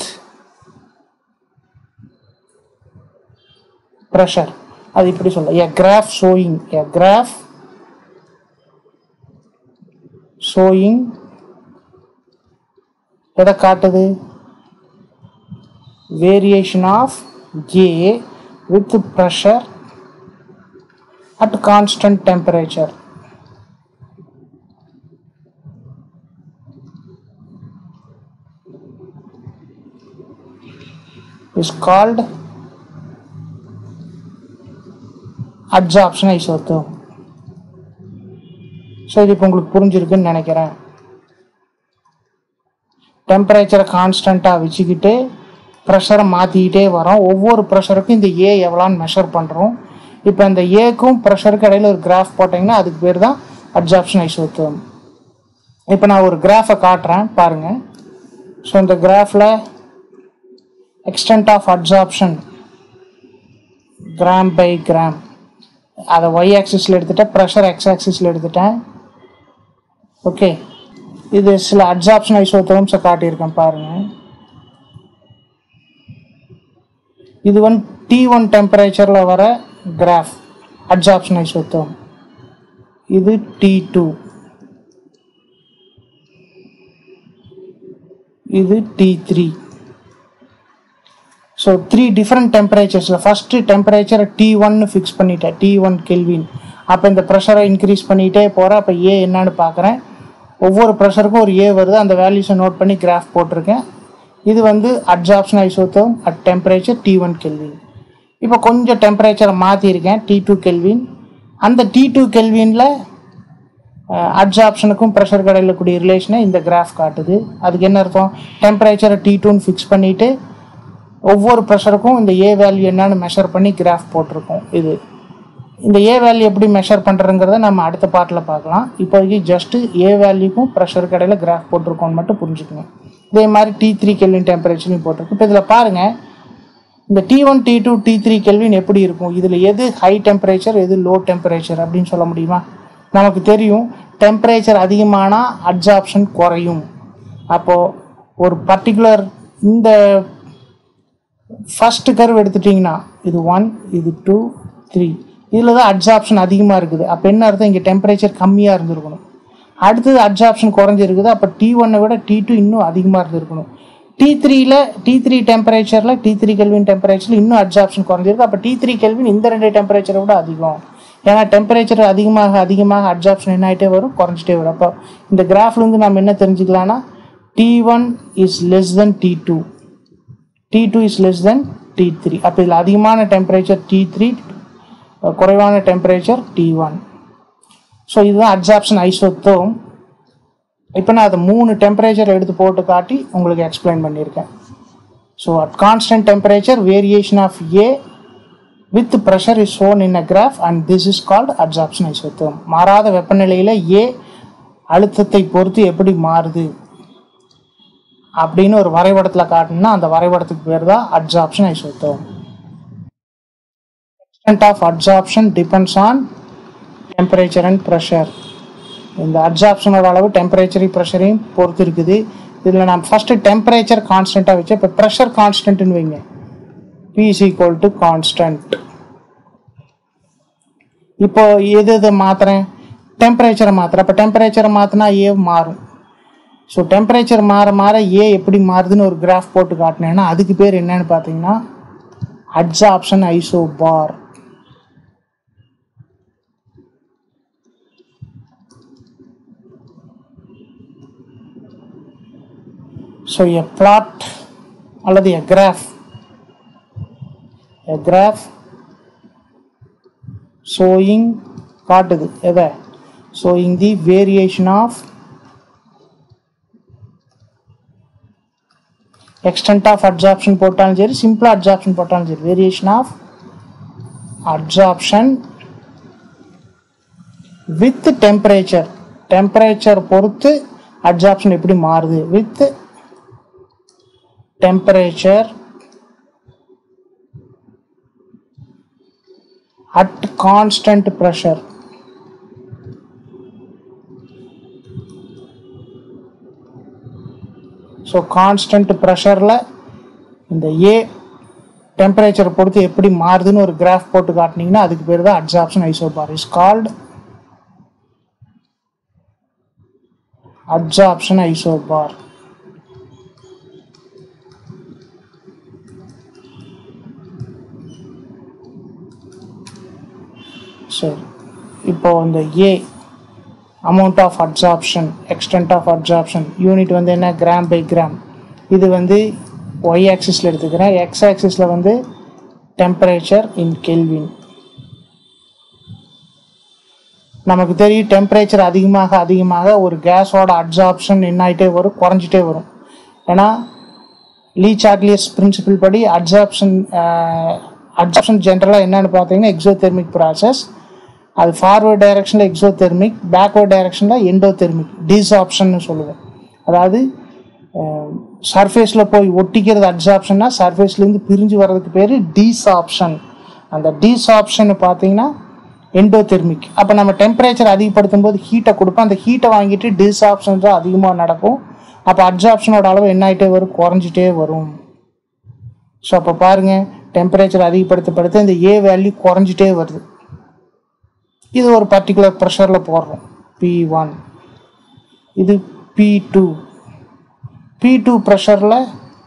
pressure அது இப்படி சொல்ல a graph showing a graph showing எதை காட்டுது variation of a with pressure at constant temperature is called absorption isotherm so இது இப்போ உங்களுக்கு புரிஞ்சிருக்குன்னு நினைக்கிறேன் டெம்பரேச்சரை கான்ஸ்டண்ட்டாக வச்சுக்கிட்டு ப்ரெஷரை மாற்றிக்கிட்டே வரோம் ஒவ்வொரு ப்ரெஷருக்கும் இந்த ஏ எவ்வளோன்னு மெஷர் பண்ணுறோம் இப்போ இந்த ஏக்கும் ப்ரெஷருக்கு இடையில ஒரு கிராஃப் போட்டிங்கன்னா அதுக்கு பேர் தான் அப்சார்ப்ஷன் ஐசோத்தோம் இப்போ நான் ஒரு கிராஃபை காட்டுறேன் பாருங்கள் ஸோ இந்த கிராஃபில் extent of absorption gram by gram அதை ஒய் ஆக்சிஸில் எடுத்துட்டேன் ப்ரெஷர் எக்ஸ் ஆக்சிஸில் எடுத்துட்டேன் ஓகே இது சில அப்சார்ப்ஷன் ஐசோத்தோம்ஸை காட்டியிருக்கேன் பாருங்கள் இது வந்து டி ஒன் டெம்பரேச்சரில் வர கிராஃப் அப்சார்ப்ஷன் ஐசோத்தோம் இது டி டூ இது t three so three different டெம்பரேச்சர்ஸில் ஃபஸ்ட்டு டெம்பரேச்சரை டி ஒன்னு ஃபிக்ஸ் பண்ணிட்டேன் டி ஒன் கெல்வின் அப்போ இந்த ப்ரெஷரை இன்க்ரீஸ் பண்ணிகிட்டே போகிறேன் அப்போ ஏ என்னன்னு பார்க்குறேன் ஒவ்வொரு ப்ரெஷருக்கும் ஒரு ஏ வருது அந்த வேல்யூஸை நோட் பண்ணி கிராஃப் போட்டிருக்கேன் இது வந்து adsorption isotherm at temperature t one kelvin இப்போ கொஞ்சம் டெம்பரேச்சரை மாற்றிருக்கேன் டி டூ கெல்வின் அந்த டி டூ கெல்வினில் அட்ஜாப்ஷனுக்கும் ப்ரெஷர் கடையில் கூடிய ரிலேஷனை இந்த கிராஃப் காட்டுது அதுக்கு என்ன அர்த்தம் டெம்பரேச்சரை டி டூன்னு ஃபிக்ஸ் பண்ணிவிட்டு ஒவ்வொரு ப்ரெஷருக்கும் இந்த ஏ வேல்யூ என்னன்னு மெஷர் பண்ணி கிராஃப் போட்டிருக்கோம் இது இந்த ஏ வேல்யூ எப்படி மெஷர் பண்ணுறங்கிறத நம்ம அடுத்த பார்ட்டில் பார்க்கலாம் இப்போதைக்கு ஜஸ்ட்டு ஏ வேல்யூக்கும் ப்ரெஷருக்கு இடையில கிராஃப் போட்டிருக்கோம்னு மட்டும் புரிஞ்சுக்கணும் இதே மாதிரி டி த்ரீ கெல்வின் டெம்பரேச்சரையும் போட்டிருக்கு இப்போ இதில் பாருங்கள் இந்த t one t two t three kelvin எப்படி இருக்கும் இதில் எது ஹை டெம்பரேச்சர் எது லோ டெம்பரேச்சர் அப்படின்னு சொல்ல முடியுமா நமக்கு தெரியும் டெம்பரேச்சர் அதிகமானால் அட்சாப்ஷன் குறையும் அப்போது ஒரு பர்டிகுலர் இந்த ஃபர்ஸ்ட் கர்வ் எடுத்துட்டிங்கன்னா இது ஒன் இது டூ த்ரீ இதில் தான் அட்சாப்ஷன் அதிகமாக இருக்குது அப்போ என்ன அர்த்தம் இங்கே டெம்பரேச்சர் கம்மியாக இருந்திருக்கணும் அடுத்தது அட்சாப்ஷன் குறைஞ்சிருக்குது அப்போ டி ஒன்னை விட டி டூ இன்னும் அதிகமாக இருந்திருக்கணும் டி த்ரீல டி த்ரீ டெம்பரேச்சரில் டி த்ரீ கெல்வின் டெம்பரேச்சரில் இன்னும் அட்சாப்ஷன் குறைஞ்சிருக்கு அப்போ டி த்ரீ கெல்வின் இந்த ரெண்டு டெம்பரேச்சரை விட அதிகம் ஏன்னா டெம்பரேச்சர் அதிகமாக அதிகமாக அட்சாப்ஷன் என்ன ஆகிட்டே வரும் குறைஞ்சிட்டே வரும் அப்போ இந்த கிராஃப்லேருந்து நம்ம என்ன தெரிஞ்சுக்கலாம்னா t one is less than t two t two is less than t three அப்போ இதில் அதிகமான டெம்பரேச்சர் டி த்ரீ குறைவான டெம்பரேச்சர் டி ஒன் ஸோ இதுதான் அட்சாப்ஷன் ஐசோத்தோம் இப்போ நான் அதை மூணு டெம்பரேச்சர் எடுத்து போட்டு காட்டி உங்களுக்கு எக்ஸ்பிளைன் பண்ணியிருக்கேன் so at constant temperature variation of a with pressure is shown in a graph and this is called adsorption isotherm மாறாத வெப்பநிலையில் ஏ அழுத்தத்தை பொறுத்து எப்படி மாறுது அப்படின்னு ஒரு வரைபடத்தில் காட்டணும்னா அந்த வரைபடத்துக்கு பேர் தான் adsorption isotherm extent of adsorption depends on temperature and pressure இந்த அட்சாப்ஷனோட அளவு டெம்பரேச்சரையும் ப்ரெஷரையும் பொறுத்து இருக்குது இதில் நான் ஃபஸ்ட்டு டெம்பரேச்சர் கான்ஸ்டண்ட்டாக வச்சு இப்போ ப்ரெஷர் கான்ஸ்டன்ட்னு வைங்க p is equal to constant இப்போ எது எது மாத்துறேன் டெம்பரேச்சரை மாத்துறேன் அப்போ டெம்பரேச்சரை மாற்றினா ஏ மாறும் ஸோ டெம்பரேச்சர் மாற மாற ஏ எப்படி மாறுதுன்னு ஒரு கிராஃப் போட்டு காட்டினேன்னா அதுக்கு பேர் என்னன்னு பார்த்தீங்கன்னா adsorption isobar so a plot அல்லது a graph a graph showing காட்டுது எதை showing the variation of extent of adsorption போட்டாலும் சரி சிம்பிள் அட்சாப்ஷன் போட்டாலும் சரி variation of adsorption with temperature temperature பொறுத்து அட்சாப்ஷன் எப்படி மாறுது with temperature at constant pressure so constant ப்ரெஷரில் இந்த ஏ டெம்பரேச்சர் பொறுத்து எப்படி மாறுதுன்னு ஒரு கிராஃப் போட்டு காட்டினீங்கன்னா அதுக்கு பேர் தான் adsorption isobar is called adsorption isobar சரி இப்போ இந்த a amount of adsorption extent of adsorption unit வந்து என்ன கிராம் பை கிராம் இது வந்து ஒய் ஆக்சிஸில் எடுத்துக்கிறேன் எக்ஸ் ஆக்சிஸில் வந்து டெம்பரேச்சர் இன் கெல்வின் நமக்கு தெரியும் டெம்பரேச்சர் அதிகமாக அதிகமாக ஒரு கேஸோட அட்சாப்ஷன் என்ன ஆகிட்டே வரும் குறைஞ்சிட்டே வரும் ஏன்னா லீ சார்லியஸ் பிரின்சிபிள் படி அட்சாப்ஷன் அட்சாப்ஷன் ஜென்ரலாக என்னன்னு பார்த்தீங்கன்னா எக்ஸோதெர்மிக் ப்ராசஸ் அது ஃபார்வர்ட் டைரக்ஷனில் எக்ஸோதெர்மிக் பேக்வர்ட் டைரக்ஷனில் எண்டோதெர்மிக் டிஸ்ஆப்ஷன் சொல்லுவோம் அதாவது சர்ஃபேஸில் போய் ஒட்டிக்கிறது அட்சாப்ஷன்னா சர்ஃபேஸ்லேருந்து பிரிஞ்சு வர்றதுக்கு பேர் டிஸ்ஆப்ஷன் அந்த டிஸ்ஆப்ஷன் பார்த்தீங்கன்னா எண்டோதெர்மிக் அப்போ நம்ம டெம்பரேச்சர் அதிகப்படுத்தும் போது ஹீட்டை கொடுப்போம் அந்த ஹீட்டை வாங்கிட்டு டிஸ்ஆப்ஷன் தான் அதிகமாக நடக்கும் அப்போ அட்சாப்ஷனோட அளவு என்ன ஆகிட்டே வரும் குறைஞ்சிட்டே வரும் ஸோ அப்போ பாருங்கள் டெம்பரேச்சர் அதிகப்படுத்தப்படுத்த இந்த ஏ வேல்யூ குறைஞ்சிட்டே வருது இது ஒரு பர்டிகுலர் ப்ரெஷரில் போடுறோம் பி ஒன் இது பி டூ பி டூ ப்ரெஷரில்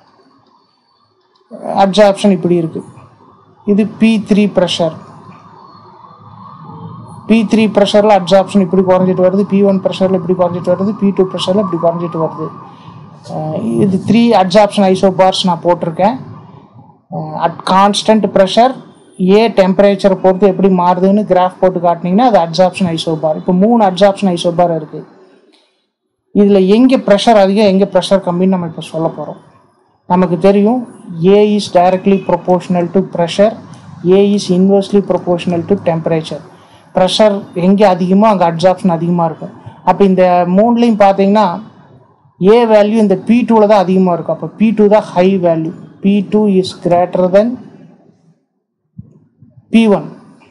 அப்சார்ப்ஷன் இப்படி இருக்கு இது p three pressure p three ப்ரெஷரில் அப்சார்ப்ஷன் இப்படி குறைஞ்சிட்டு வருது பி ஒன் ப்ரெஷரில் இப்படி குறைஞ்சிட்டு வருது பி டூ ப்ரெஷரில் இப்படி குறைஞ்சிட்டு வருது அஹ் இது த்ரீ அப்சார்ப்ஷன் ஐசோபார்ஸ் நான் போட்டிருக்கேன் அட் கான்ஸ்டன்ட் ப்ரெஷர் ஏ டெம்பரேச்சரை பொறுத்து எப்படி மாறுதுன்னு கிராஃப் போட்டு காட்டினீங்கன்னா அது அட்சாப்ஷன் ஐசோபார் இப்போ மூணு அட்சாப்ஷன் ஐசோபார் இருக்குது இதில் எங்கே ப்ரெஷர் அதிகம் எங்கே ப்ரெஷர் கம்மின்னு நம்ம இப்போ சொல்ல போகிறோம் நமக்கு தெரியும் a is directly proportional to pressure a is inversely proportional to temperature pressure எங்கே அதிகமோ அங்கே அட்சாப்ஷன் அதிகமாக இருக்கும் அப்போ இந்த மூணுலேயும் பார்த்தீங்கன்னா ஏ வேல்யூ இந்த பி டூவில் தான் அதிகமாக இருக்கும் அப்போ பி டூ தான் high value p two is greater than p one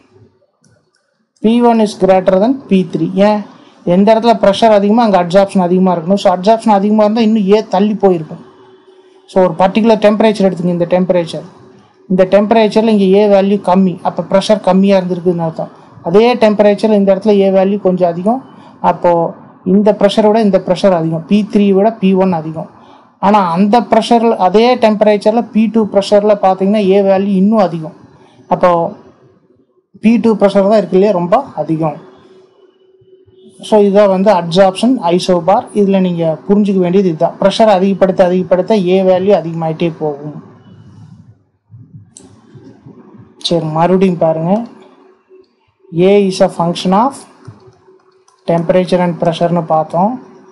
p one is greater than p three ஏன் எந்த இடத்துல ப்ரெஷர் அதிகமாக அங்கே அட்சாப்ஷன் அதிகமாக இருக்கணும் ஸோ அட்சாப்ஷன் அதிகமாக இருந்தால் இன்னும் ஏ தள்ளி போயிருக்கும் ஸோ ஒரு பர்டிகுலர் டெம்பரேச்சர் எடுத்துங்க இந்த டெம்பரேச்சர் இந்த டெம்பரேச்சரில் இங்கே ஏ வேல்யூ கம்மி அப்போ ப்ரெஷர் கம்மியாக இருந்திருக்குதுன்னு அர்த்தம் அதே டெம்பரேச்சர் இந்த இடத்துல ஏ வேல்யூ கொஞ்சம் அதிகம் அப்போது இந்த ப்ரெஷரை விட இந்த ப்ரெஷர் அதிகம் பி த்ரீ விட பி ஒன் அதிகம் ஆனால் அந்த ப்ரெஷரில் அதே டெம்பரேச்சரில் பி டூ ப்ரெஷரில் பார்த்தீங்கன்னா ஏ வேல்யூ இன்னும் அதிகம் அப்போது பி டூ ப்ரெஷர் தான் இருக்கு இல்லையா ரொம்ப அதிகம் ஸோ இதுதான் வந்து அட்சாப்ஷன் ஐசோபார் இதில் நீங்கள் புரிஞ்சுக்க வேண்டியது இதுதான் ப்ரெஷர் அதிகப்படுத்த அதிகப்படுத்த ஏ வேல்யூ அதிகமாயிட்டே போகும் சரி மறுபடியும் பாருங்க a is a function of temperature and ப்ரெஷர்னு பார்த்தோம்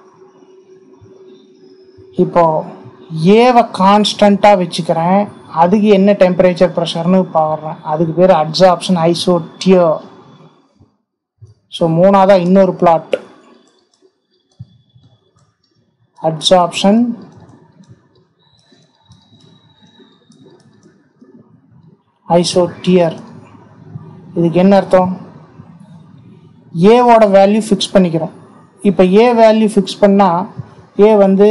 இப்போ ஏவை கான்ஸ்டண்ட்டாக வச்சுக்கிறேன் அதுக்கு என்ன டெம்பரேச்சர் ப்ரெஷர்னு பாடுறேன் அதுக்கு பேர் அட்சாப்ஷன் ஐசோட்டியர் ஸோ மூணாவதா இன்னொரு பிளாட் அட்சாப்ஷன் ஐசோட்டியர் இதுக்கு என்ன அர்த்தம் ஏவோட வேல்யூ ஃபிக்ஸ் பண்ணிக்கிறோம் இப்போ ஏ வேல்யூ ஃபிக்ஸ் பண்ணால் ஏ வந்து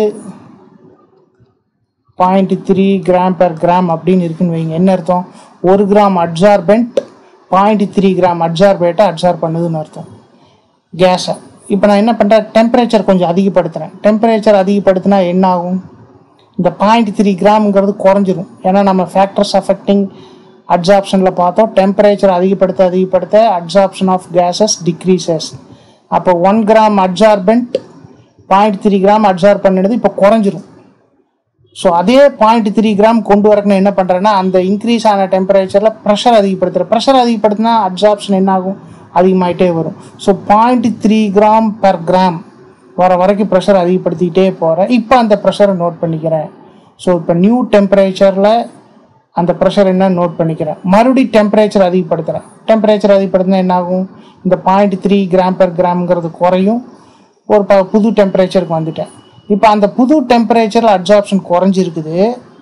point three gram per gram அப்படின்னு இருக்குன்னு வைங்க என்ன அர்த்தம் ஒரு gram adsorbent point three gram அட்சார்பேட்டை அட்சார் பண்ணுதுன்னு அர்த்தம் கேஸை இப்போ நான் என்ன பண்ணுறேன் டெம்பரேச்சர் கொஞ்சம் அதிகப்படுத்துகிறேன் டெம்பரேச்சர் அதிகப்படுத்தினா என்ன ஆகும் இந்த பாயிண்ட் த்ரீ கிராம்ங்கிறது குறைஞ்சிரும் ஏன்னா நம்ம ஃபேக்டர்ஸ் அஃபெக்டிங் அட்சாப்ஷனில் பார்த்தோம் டெம்பரேச்சர் அதிகப்படுத்த அதிகப்படுத்த அட்சாப்ஷன் ஆஃப் கேஸஸ் டிக்ரீசஸ் அப்போ one gram adsorbent point three gram adsorb பண்ணிடுது இப்போ குறைஞ்சிரும் ஸோ அதே பாயிண்ட் த்ரீ கிராம் கொண்டு வரக்குன்னு என்ன பண்ணுறேன்னா அந்த இன்க்ரீஸ் ஆன டெம்பரேச்சரில் ப்ரெஷர் அதிகப்படுத்துகிற ப்ரெஷர் அதிகப்படுத்தினா அட்சாப்ஷன் என்ன ஆகும் அதிகமாயிட்டே வரும் so point three gram per gram வர வரைக்கும் ப்ரெஷர் அதிகப்படுத்திக்கிட்டே போகிறேன் இப்போ அந்த ப்ரெஷரை நோட் பண்ணிக்கிறேன் ஸோ இப்போ நியூ டெம்பரேச்சரில் அந்த ப்ரெஷர் என்னன்னு நோட் பண்ணிக்கிறேன் மறுபடியும் டெம்பரேச்சர் அதிகப்படுத்துகிறேன் டெம்பரேச்சர் அதிகப்படுத்தினா என்ன ஆகும் இந்த பாயிண்ட் த்ரீ கிராம் பெர் கிராம்ங்கிறது குறையும் ஒரு ப புது டெம்பரேச்சருக்கு வந்துட்டேன் இப்போ அந்த புது டெம்பரேச்சரில் அட்சாப்ஷன் குறைஞ்சிருக்குது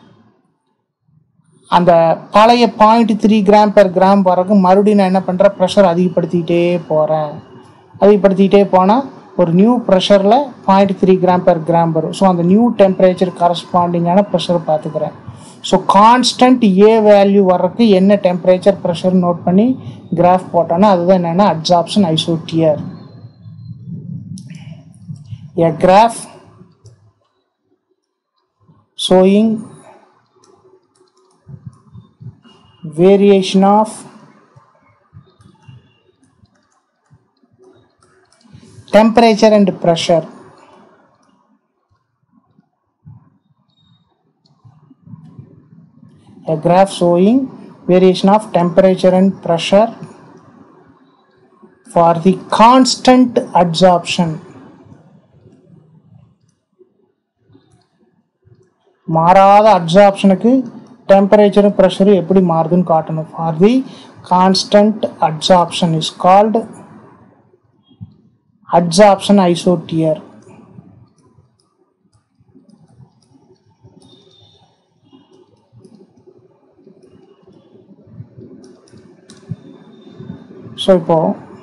அந்த பழைய point three gram per gram வரைக்கும் மறுபடியும் நான் என்ன பண்ணுறேன் ப்ரெஷர் அதிகப்படுத்திக்கிட்டே போகிறேன் அதிகப்படுத்திக்கிட்டே போனால் ஒரு நியூ ப்ரெஷரில் point three gram per gram வரும் ஸோ அந்த நியூ டெம்பரேச்சர் கரஸ்பாண்டிங்கான ப்ரெஷர் பார்த்துக்கிறேன் ஸோ கான்ஸ்டன்ட் ஏ வேல்யூ வர்றதுக்கு என்ன டெம்பரேச்சர் ப்ரெஷர் நோட் பண்ணி கிராஃப் போட்டோன்னா அதுதான் என்னென்னா adsorption isostere a graph showing variation of temperature and pressure a graph showing variation of temperature and pressure for the constant adsorption மாறாத அட்சாப்ஷனுக்கு டெம்பரேச்சரும் ப்ரெஷரும் எப்படி மாறுதுன்னு காட்டணும் for the constant adsorption is called adsorption isostere so இப்போ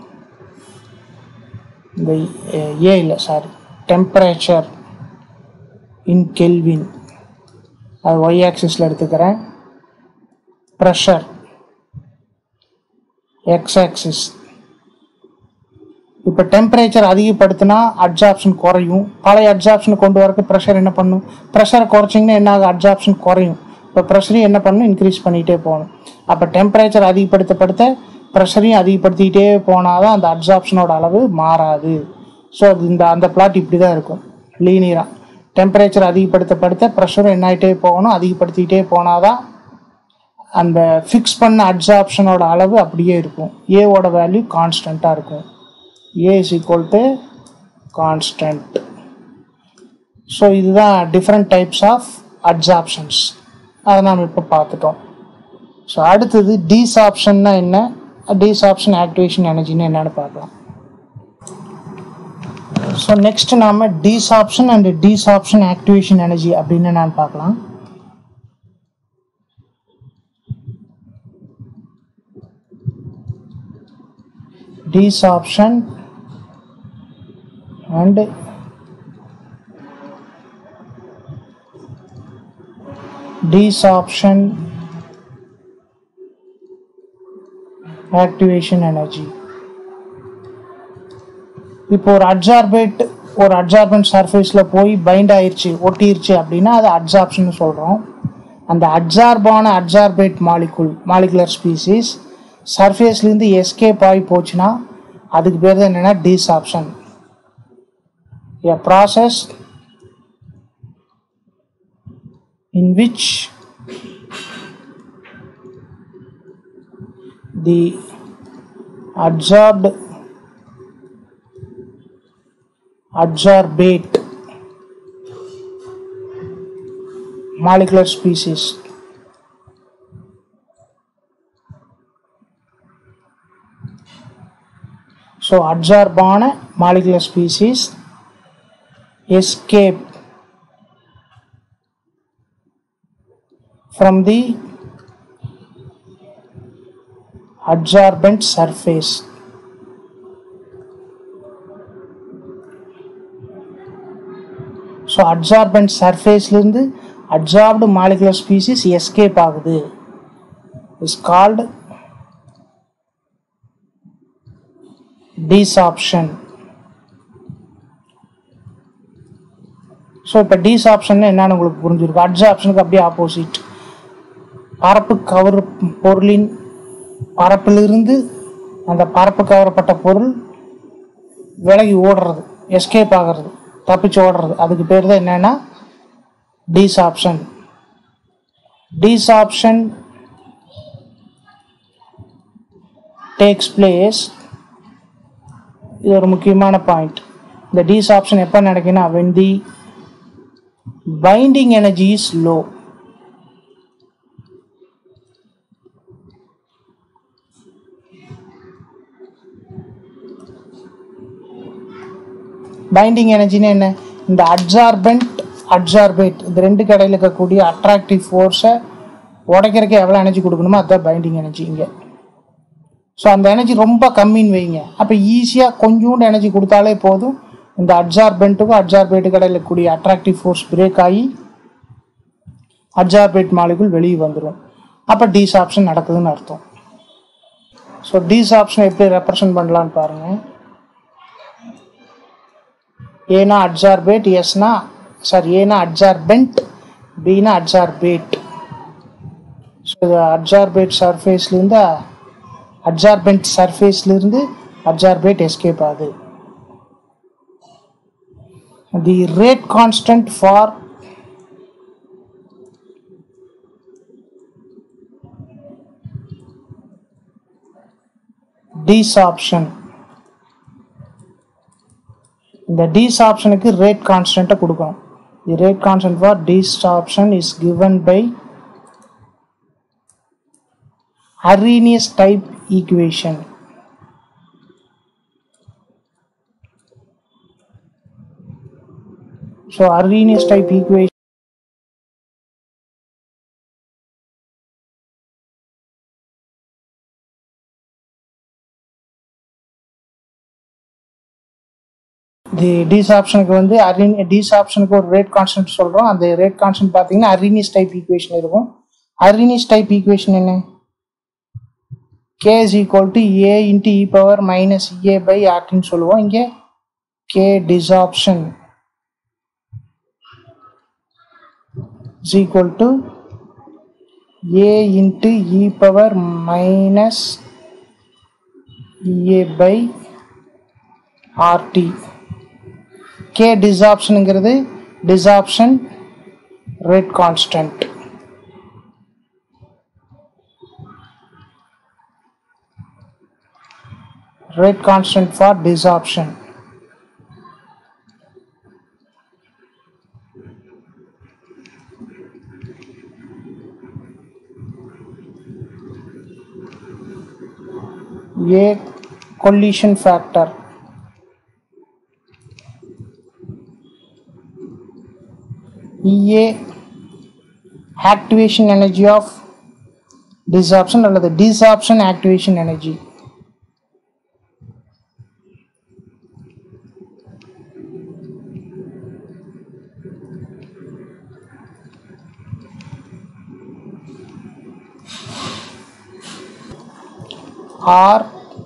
இந்த a இல்லை sorry temperature in kelvin அது y ஆக்சிஸில் எடுத்துக்கிறேன் ப்ரெஷர் எக்ஸ் ஆக்சிஸ் இப்போ டெம்பரேச்சர் அதிகப்படுத்தினா அட்சாப்ஷன் குறையும் பழைய அட்சாப்ஷனை கொண்டு வரக்கு ப்ரெஷர் என்ன பண்ணும் ப்ரெஷரை குறைச்சிங்கன்னா என்ன ஆகும் அட்சாப்ஷன் குறையும் இப்போ ப்ரெஷரையும் என்ன பண்ணணும் இன்க்ரீஸ் பண்ணிகிட்டே போகணும் அப்போ டெம்பரேச்சர் அதிகப்படுத்தப்படுத்த ப்ரெஷரையும் அதிகப்படுத்திக்கிட்டே போனால் தான் அந்த அட்சாப்ஷனோட அளவு மாறாது ஸோ அது இந்த அந்த பிளாட் இப்படி தான் இருக்கும் லீனியராக டெம்பரேச்சர் அதிகப்படுத்தப்படுத்த ப்ரெஷரும் என்ன ஆகிட்டே போகணும் அதிகப்படுத்திக்கிட்டே போனால் தான் அந்த ஃபிக்ஸ் பண்ண அட்சாப்ஷனோட அளவு அப்படியே இருக்கும் ஏவோட வேல்யூ கான்ஸ்டண்ட்டாக இருக்கும் a is equal to constant so இதுதான் டிஃப்ரெண்ட் டைப்ஸ் ஆஃப் அட்சாப்ஷன்ஸ் அதை நாம் இப்போ பார்த்துட்டோம் ஸோ அடுத்தது டீசாப்ஷன்னா என்ன டீசாப்ஷன் ஆக்டிவேஷன் எனர்ஜின்னு என்னன்னு பார்க்கலாம் ஸோ நெக்ஸ்ட் நாம desorption and desorption activation energy அப்படின்னு நான் பார்க்கலாம் desorption and desorption activation energy இப்போ ஒரு அட்சார்பேட் ஒரு அட்சார்பன்ட் சர்ஃபேஸில் போய் பைண்ட் ஆயிருச்சு ஒட்டிருச்சு அப்படின்னா அது அட்சார்ப்ஷன் சொல்கிறோம் அந்த அட்சார்பான அட்சார்பேட் மாலிகுல் மாலிகுலர் ஸ்பீசிஸ் சர்ஃபேஸ்லேருந்து எஸ்கேப் ஆகி போச்சுன்னா அதுக்கு பேர் தான் என்னென்னா desorption a process in which the adsorbed adsorbate molecular species so adsorbana molecular species escape from the adsorbent surface so adsorbent சர்ஃபேஸ்லேருந்து அட்சார்ப்டு மாலிகுலர் ஸ்பீசிஸ் எஸ்கேப் ஆகுது இஸ் கால்டு டீசாப்ஷன் ஸோ இப்போ டீஸ் ஆப்ஷன் என்னன்னு உங்களுக்கு புரிஞ்சிருக்கும் adj ஆப்ஷனுக்கு அப்படியே opposite பரப்பு cover பொருளின் பரப்பிலிருந்து அந்த பரப்பு கவரப்பட்ட பொருள் விலகி ஓடுறது எஸ்கேப் ஆகிறது தப்பிச்சு ஓடுறது அதுக்கு பேர் தான் என்னன்னா desorption desorption takes place இது ஒரு முக்கியமான பாயிண்ட் இந்த டீஸ் ஆப்ஷன் எப்போ நடக்குன்னா when the binding energy is low. Binding எனர்ஜின்னு என்ன இந்த அட்சார்பென்ட் அட்சார்பேட் இந்த ரெண்டு கடையில் இருக்கக்கூடிய அட்ராக்டிவ் ஃபோர்ஸை உடைக்கிறதுக்கு எவ்வளோ எனர்ஜி கொடுக்கணுமோ அதுதான் பைண்டிங் எனர்ஜி இங்கே ஸோ அந்த எனர்ஜி ரொம்ப கம்மின்னு வைங்க அப்போ ஈஸியாக கொஞ்சோண்டு எனர்ஜி கொடுத்தாலே போதும் இந்த அட்சார்பென்ட்டுக்கும் அட்சார்பேட்டு கடையில் இருக்கக்கூடிய அட்ராக்டிவ் ஃபோர்ஸ் பிரேக் ஆகி அட்சார்பேட் மாலிகுல் வெளியே வந்துடும் அப்போ டீஸ் ஆப்ஷன் நடக்குதுன்னு அர்த்தம் ஸோ டீஸ் ஆப்ஷன் எப்படி ரெப்ரசன்ட் பண்ணலான்னு பாருங்கள் ஏனா அட்சார்பேட் எஸ்னா சாரி ஏனா அட்சார்பென்ட் பினா அட்சார்பேட் ஸோ இது அட்சார்பேட் சர்ஃபேஸ்லேருந்து அட்சார்பென்ட் சர்ஃபேஸ்லேருந்து அட்சார்பேட் எஸ்கேப் ஆகுது the rate constant for desorption இந்த desorptionக்கு rate constant கொடுக்கணும் the rate constant for desorption is given by Arrhenius type equation So Arrhenius type equation தி டிஸ் ஆப்ஷனுக்கு வந்து அரின் டிஸ் ஆப்ஷனுக்கு ஒரு ரேட் கான்ஸ்டன்ட் சொல்கிறோம் அந்த ரேட் கான்ஸ்டன்ட் பார்த்தீங்கன்னா அரினிஸ் டைப் ஈக்குவேஷன் இருக்கும் அரினிஸ் டைப் ஈக்குவேஷன் என்ன k is equal to a into e power minus a by ஆர்டின்னு சொல்லுவோம் இங்கே k desorption is equal to a into e power minus a by rt k டிசாப்ஷனுங்கிறது desorption rate constant rate constant for desorption A collision factor EA activation energy of desorption அல்லது desorption activation energy r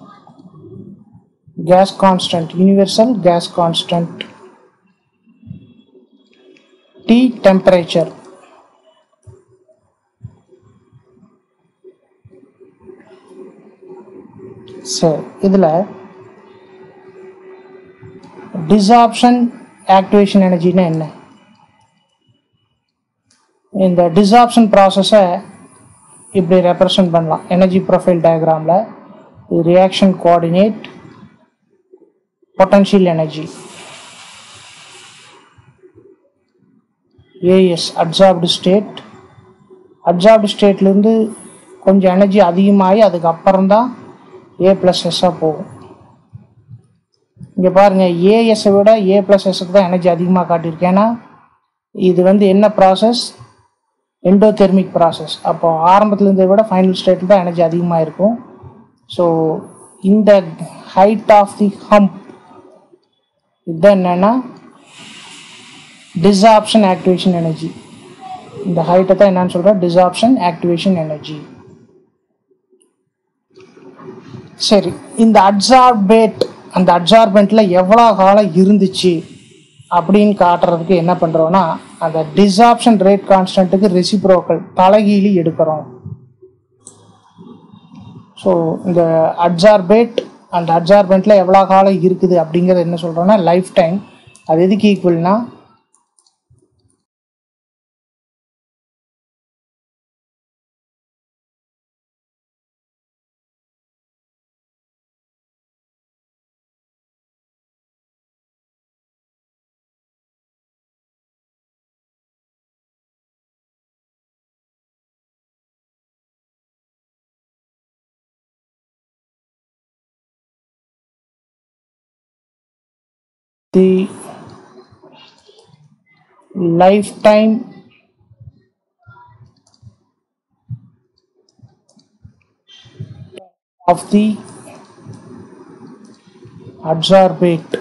gas constant universal gas constant T temperature சரி இதில் desorption activation எனர்ஜினா என்ன இந்த desorption ப்ராசஸை இப்படி represent பண்ணலாம் energy profile டயக்ராமில் இது reaction coordinate potential energy as absorbed state absorbed ஸ்டேட்லேருந்து கொஞ்சம் எனர்ஜி அதிகமாகி அதுக்கப்புறம் தான் ஏ ப்ளஸ் எஸ்ஸாக போகும் இங்கே பாருங்கள் ஏஎஸ்ஸை விட ஏ ப்ளஸ் எஸ்ஸுக்கு தான் எனர்ஜி அதிகமாக காட்டியிருக்கு ஏன்னா இது வந்து என்ன ப்ராசஸ் எண்டோதெர்மிக் ப்ராசஸ் அப்போ ஆரம்பத்தில் இருந்ததை விட ஃபைனல் ஸ்டேட்டில் தான் எனர்ஜி அதிகமாக இருக்கும் ஸோ இந்த ஹைட் ஆஃப் தி ஹம்ப் இதுதான் என்னன்னா டிசாப்ஷன் ஆக்டிவேஷன் எனர்ஜி இந்த ஹைட்டை தான் என்னன்னு சொல்கிறோம் டிசாப்ஷன் ஆக்டிவேஷன் எனர்ஜி சரி இந்த அட்சார்பேட் அந்த அட்சார்பெண்ட்டில் எவ்வளோ காலம் இருந்துச்சு அப்படின்னு காட்டுறதுக்கு என்ன பண்ணுறோன்னா அந்த டிசாப்ஷன் ரேட் கான்ஸ்டன்ட்டுக்கு ரெசிப்ரோக்கல் தலைகீழி எடுக்கிறோம் ஸோ இந்த அட்சார்பேட் அந்த அட்சார்பெண்ட்டில் எவ்வளோ காலம் இருக்குது அப்படிங்கிறது என்ன சொல்கிறோன்னா லைஃப் டைம் அது எதுக்கு ஈக்குவல்னா the lifetime of the adsorbate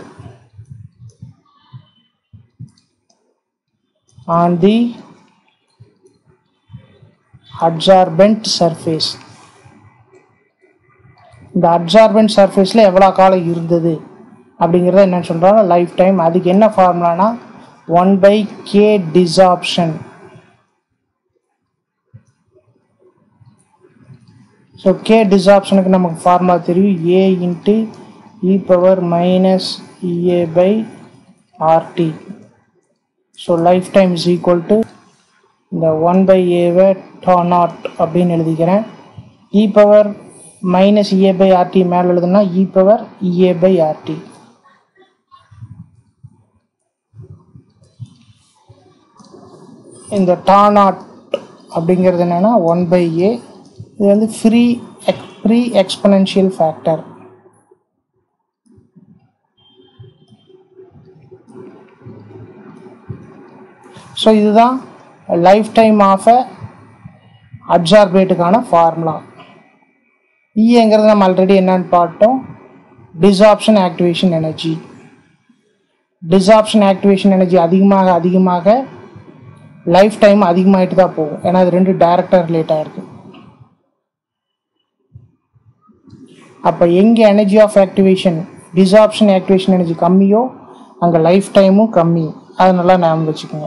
on the adsorbent surface இந்த அட்சார்பென்ட் சர்ஃபேஸில் எவ்வளோ காலம் இருந்தது அப்படிங்கிறத என்ன சொல்கிறாங்க லைஃப் டைம் அதுக்கு என்ன ஃபார்முலானா one by k desorption so k டிசாப்ஷனுக்கு நமக்கு ஃபார்முலா தெரியும் a into e power minus e a by r t so lifetime is equal to இந்த ஒன் பை ஏவை டா நாட் அப்படின்னு எழுதிக்கிறேன் e power minus e a by r t மேலே எழுதுனா e power e a by r t இந்த டா நாட் அப்படிங்கிறது என்னென்னா one by a இது வந்து free ex pre exponential factor so இதுதான் லைஃப் டைம் ஆஃப் அ அப்சார்பேட்டுக்கான ஃபார்முலா இங்கிறது நம்ம ஆல்ரெடி என்னன்னு பார்த்தோம் desorption activation energy desorption activation energy அதிகமாக அதிகமாக லைஃப் டைம் அதிகமாகிட்டு தான் போகும் ஏன்னா அது ரெண்டு டைரக்டாக ரிலேட் ஆகிருக்கு அப்போ எங்கே energy of activation desorption activation energy கம்மியோ அங்கே லைஃப் டைமும் கம்மி அது நல்லா ஞாபகம் வச்சுக்கோங்க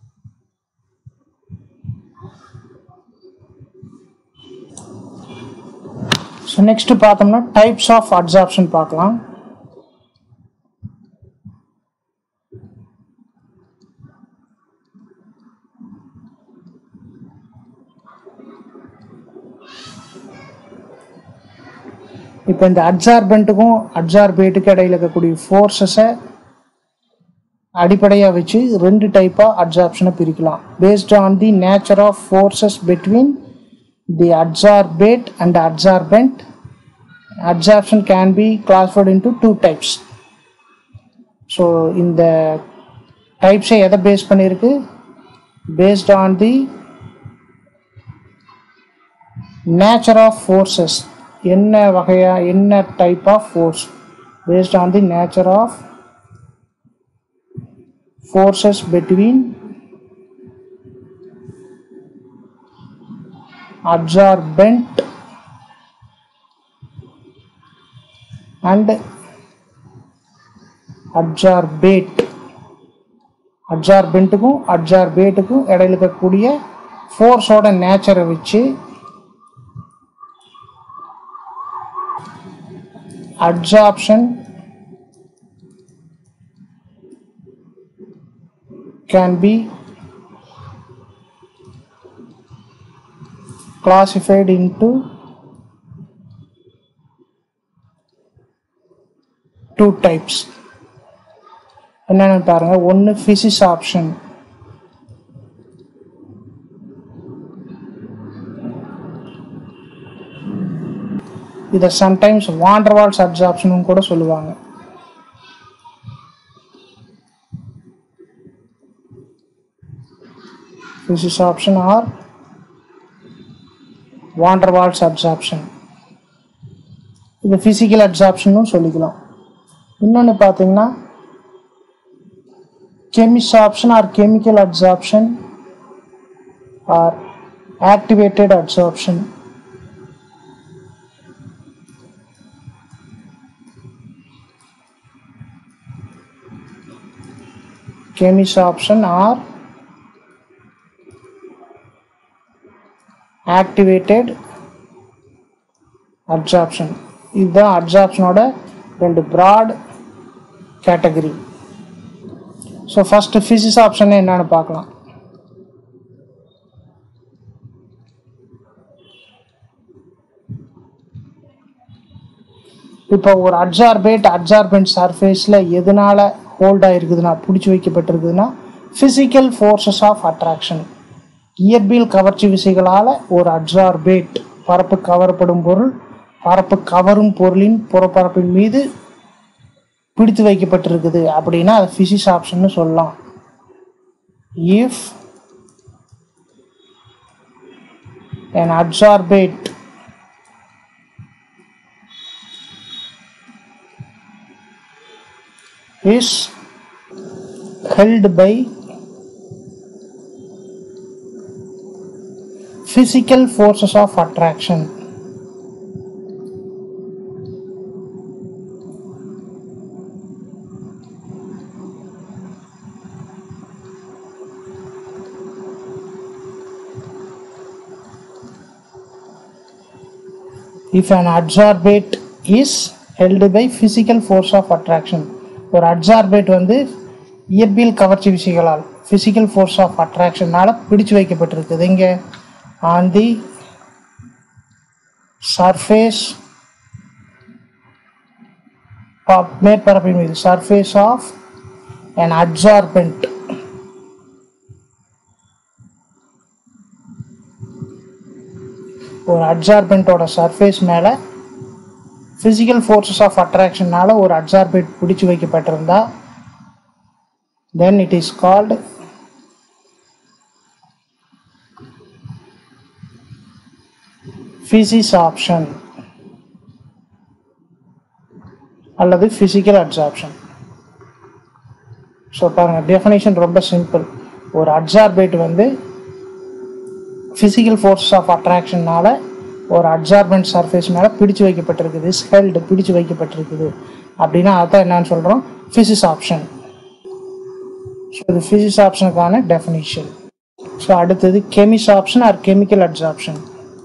ஸோ நெக்ஸ்ட் பார்த்தோம்னா டைப்ஸ் ஆஃப் அட்சாப்ஷன் பார்க்கலாம் இப்போ இந்த அட்சார்பெண்ட்டுக்கும் அட்சார்பேட்டுக்கு இடையில இருக்கக்கூடிய ஃபோர்ஸஸை அடிப்படையாக வச்சு ரெண்டு டைப்பாக அட்சார்ப்ஷனை பிரிக்கலாம் based on the nature of forces between the adsorbate and adsorbent adsorption can be classified into two types so இந்த டைப்ஸை எதை பேஸ் பண்ணியிருக்கு based on the nature of forces என்ன வகையா என்ன type of force based on the nature of forces between absorbent and absorbate அப்சார்பெண்ட்டுக்கும் அப்சார்பேட்டுக்கும் இடையில இருக்கக்கூடிய ஃபோர்ஸோட நேச்சரை வச்சு absorption can be classified into two types என்னென்னு பாருங்க ஒன்று ஃபிசிக்ஸ் ஆப்ஷன் இதை சம்டைம்ஸ் வாண்டர்வால்ஸ் அப்சார்ப்ஷனும் கூட சொல்லுவாங்க physisorption or van der Waals absorption இது ஃபிசிக்கல் அப்சார்ப்ஷனும் சொல்லிக்கலாம் இன்னொன்று பார்த்தீங்கன்னா chemisabsorption or chemical absorption or activated absorption chemisabsorption or activated absorption இதுதான் அப்சார்ப்ஷனோட ரெண்டு broad category so first physisorption என்னன்னு பார்க்கலாம் இப்போ ஒரு அட்சார்பேட் அட்சார்பென்ட் சர்ஃபேஸில் எதனால ஹோல்ட் ஆகிருக்குதுன்னா பிடிச்சி வைக்கப்பட்டிருக்குதுன்னா ஃபிசிக்கல் ஃபோர்ஸஸ் ஆஃப் அட்ராக்ஷன் இயற்பியல் கவர்ச்சி விசைகளால் ஒரு அட்சார்பேட் பரப்பு கவரப்படும் பொருள் பரப்பு கவரும் பொருளின் புறப்பரப்பின் மீது பிடித்து வைக்கப்பட்டிருக்குது அப்படின்னா அது ஃபிசிக்ஸ் ஆப்ஷன்னு சொல்லலாம் if an adsorbate is held by physical forces of attraction if an adsorbate is held by physical force of attraction ஒரு அட்சார்பேட் வந்து இயற்பியல் கவர்ச்சி விசைகளால் physical force of attractionனால பிடிச்சு வைக்கப்பட்டிருக்குது இங்க ஆன் தி சர்ஃபேஸ் மேற்பரப்பின் மீது சர்ஃபேஸ் ஆஃப் an adsorbent ஒரு அட்சார்பெண்ட்டோட சர்ஃபேஸ் மேலே ஃபிசிக்கல் ஃபோர்ஸஸ் ஆஃப் அட்ராக்ஷனால ஒரு அட்சார்பெண்ட் பிடிச்சு வைக்கப்பட்டிருந்தா then it is called physisorption அல்லது ஃபிசிக்கல் அட்சார்ப்ஷன் ஸோ பாருங்கள் டெஃபினேஷன் ரொம்ப சிம்பிள் ஒரு அட்சார்பேட் வந்து ஃபிசிக்கல் ஃபோர்ஸ் ஆஃப் அட்ராக்ஷன்னால ஒரு அட்சார்பன்ட் சர்ஃபேஸ் மேலே பிடிச்சு வைக்கப்பட்டிருக்குது ஸ்ஹெல்டு பிடிச்சு வைக்கப்பட்டிருக்குது அப்படின்னா அதான் என்னன்னு சொல்கிறோம் ஃபிசிக்ஸ் ஆப்ஷன் ஸோ இது ஃபிசிக்ஸ் ஆப்ஷனுக்கான டெஃபினிஷன் ஸோ அடுத்தது chemisorption or chemical adsorption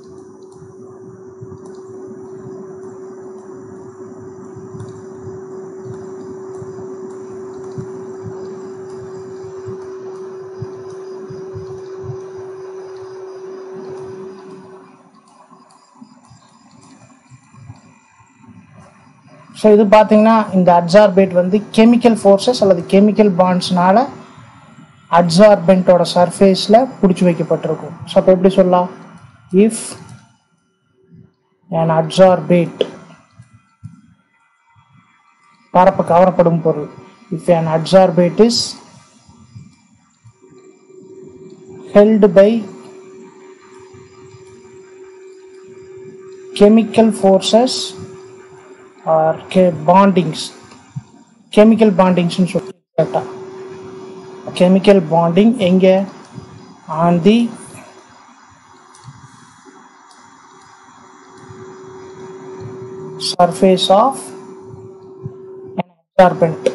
so இது பார்த்தீங்கன்னா இந்த அட்சார்பேட் வந்து கெமிக்கல் ஃபோர்ஸஸ் அல்லது கெமிக்கல் பாண்ட்ஸ்னால அட்சார்பெண்ட்டோட சர்ஃபேஸில் பிடிச்சி வைக்கப்பட்டிருக்கும் ஸோ அப்போ எப்படி சொல்லலாம் இஃப் an அட்சார்பேட் பரப்பு கவரப்படும் பொருள் if an adsorbate is held by chemical forces or ke- bondings chemical bondings னு சொல்லி கேட்டா chemical bonding எங்க on the surface of adsorbent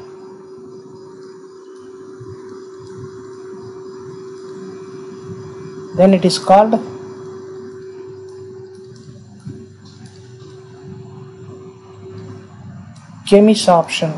then it is called chemisorption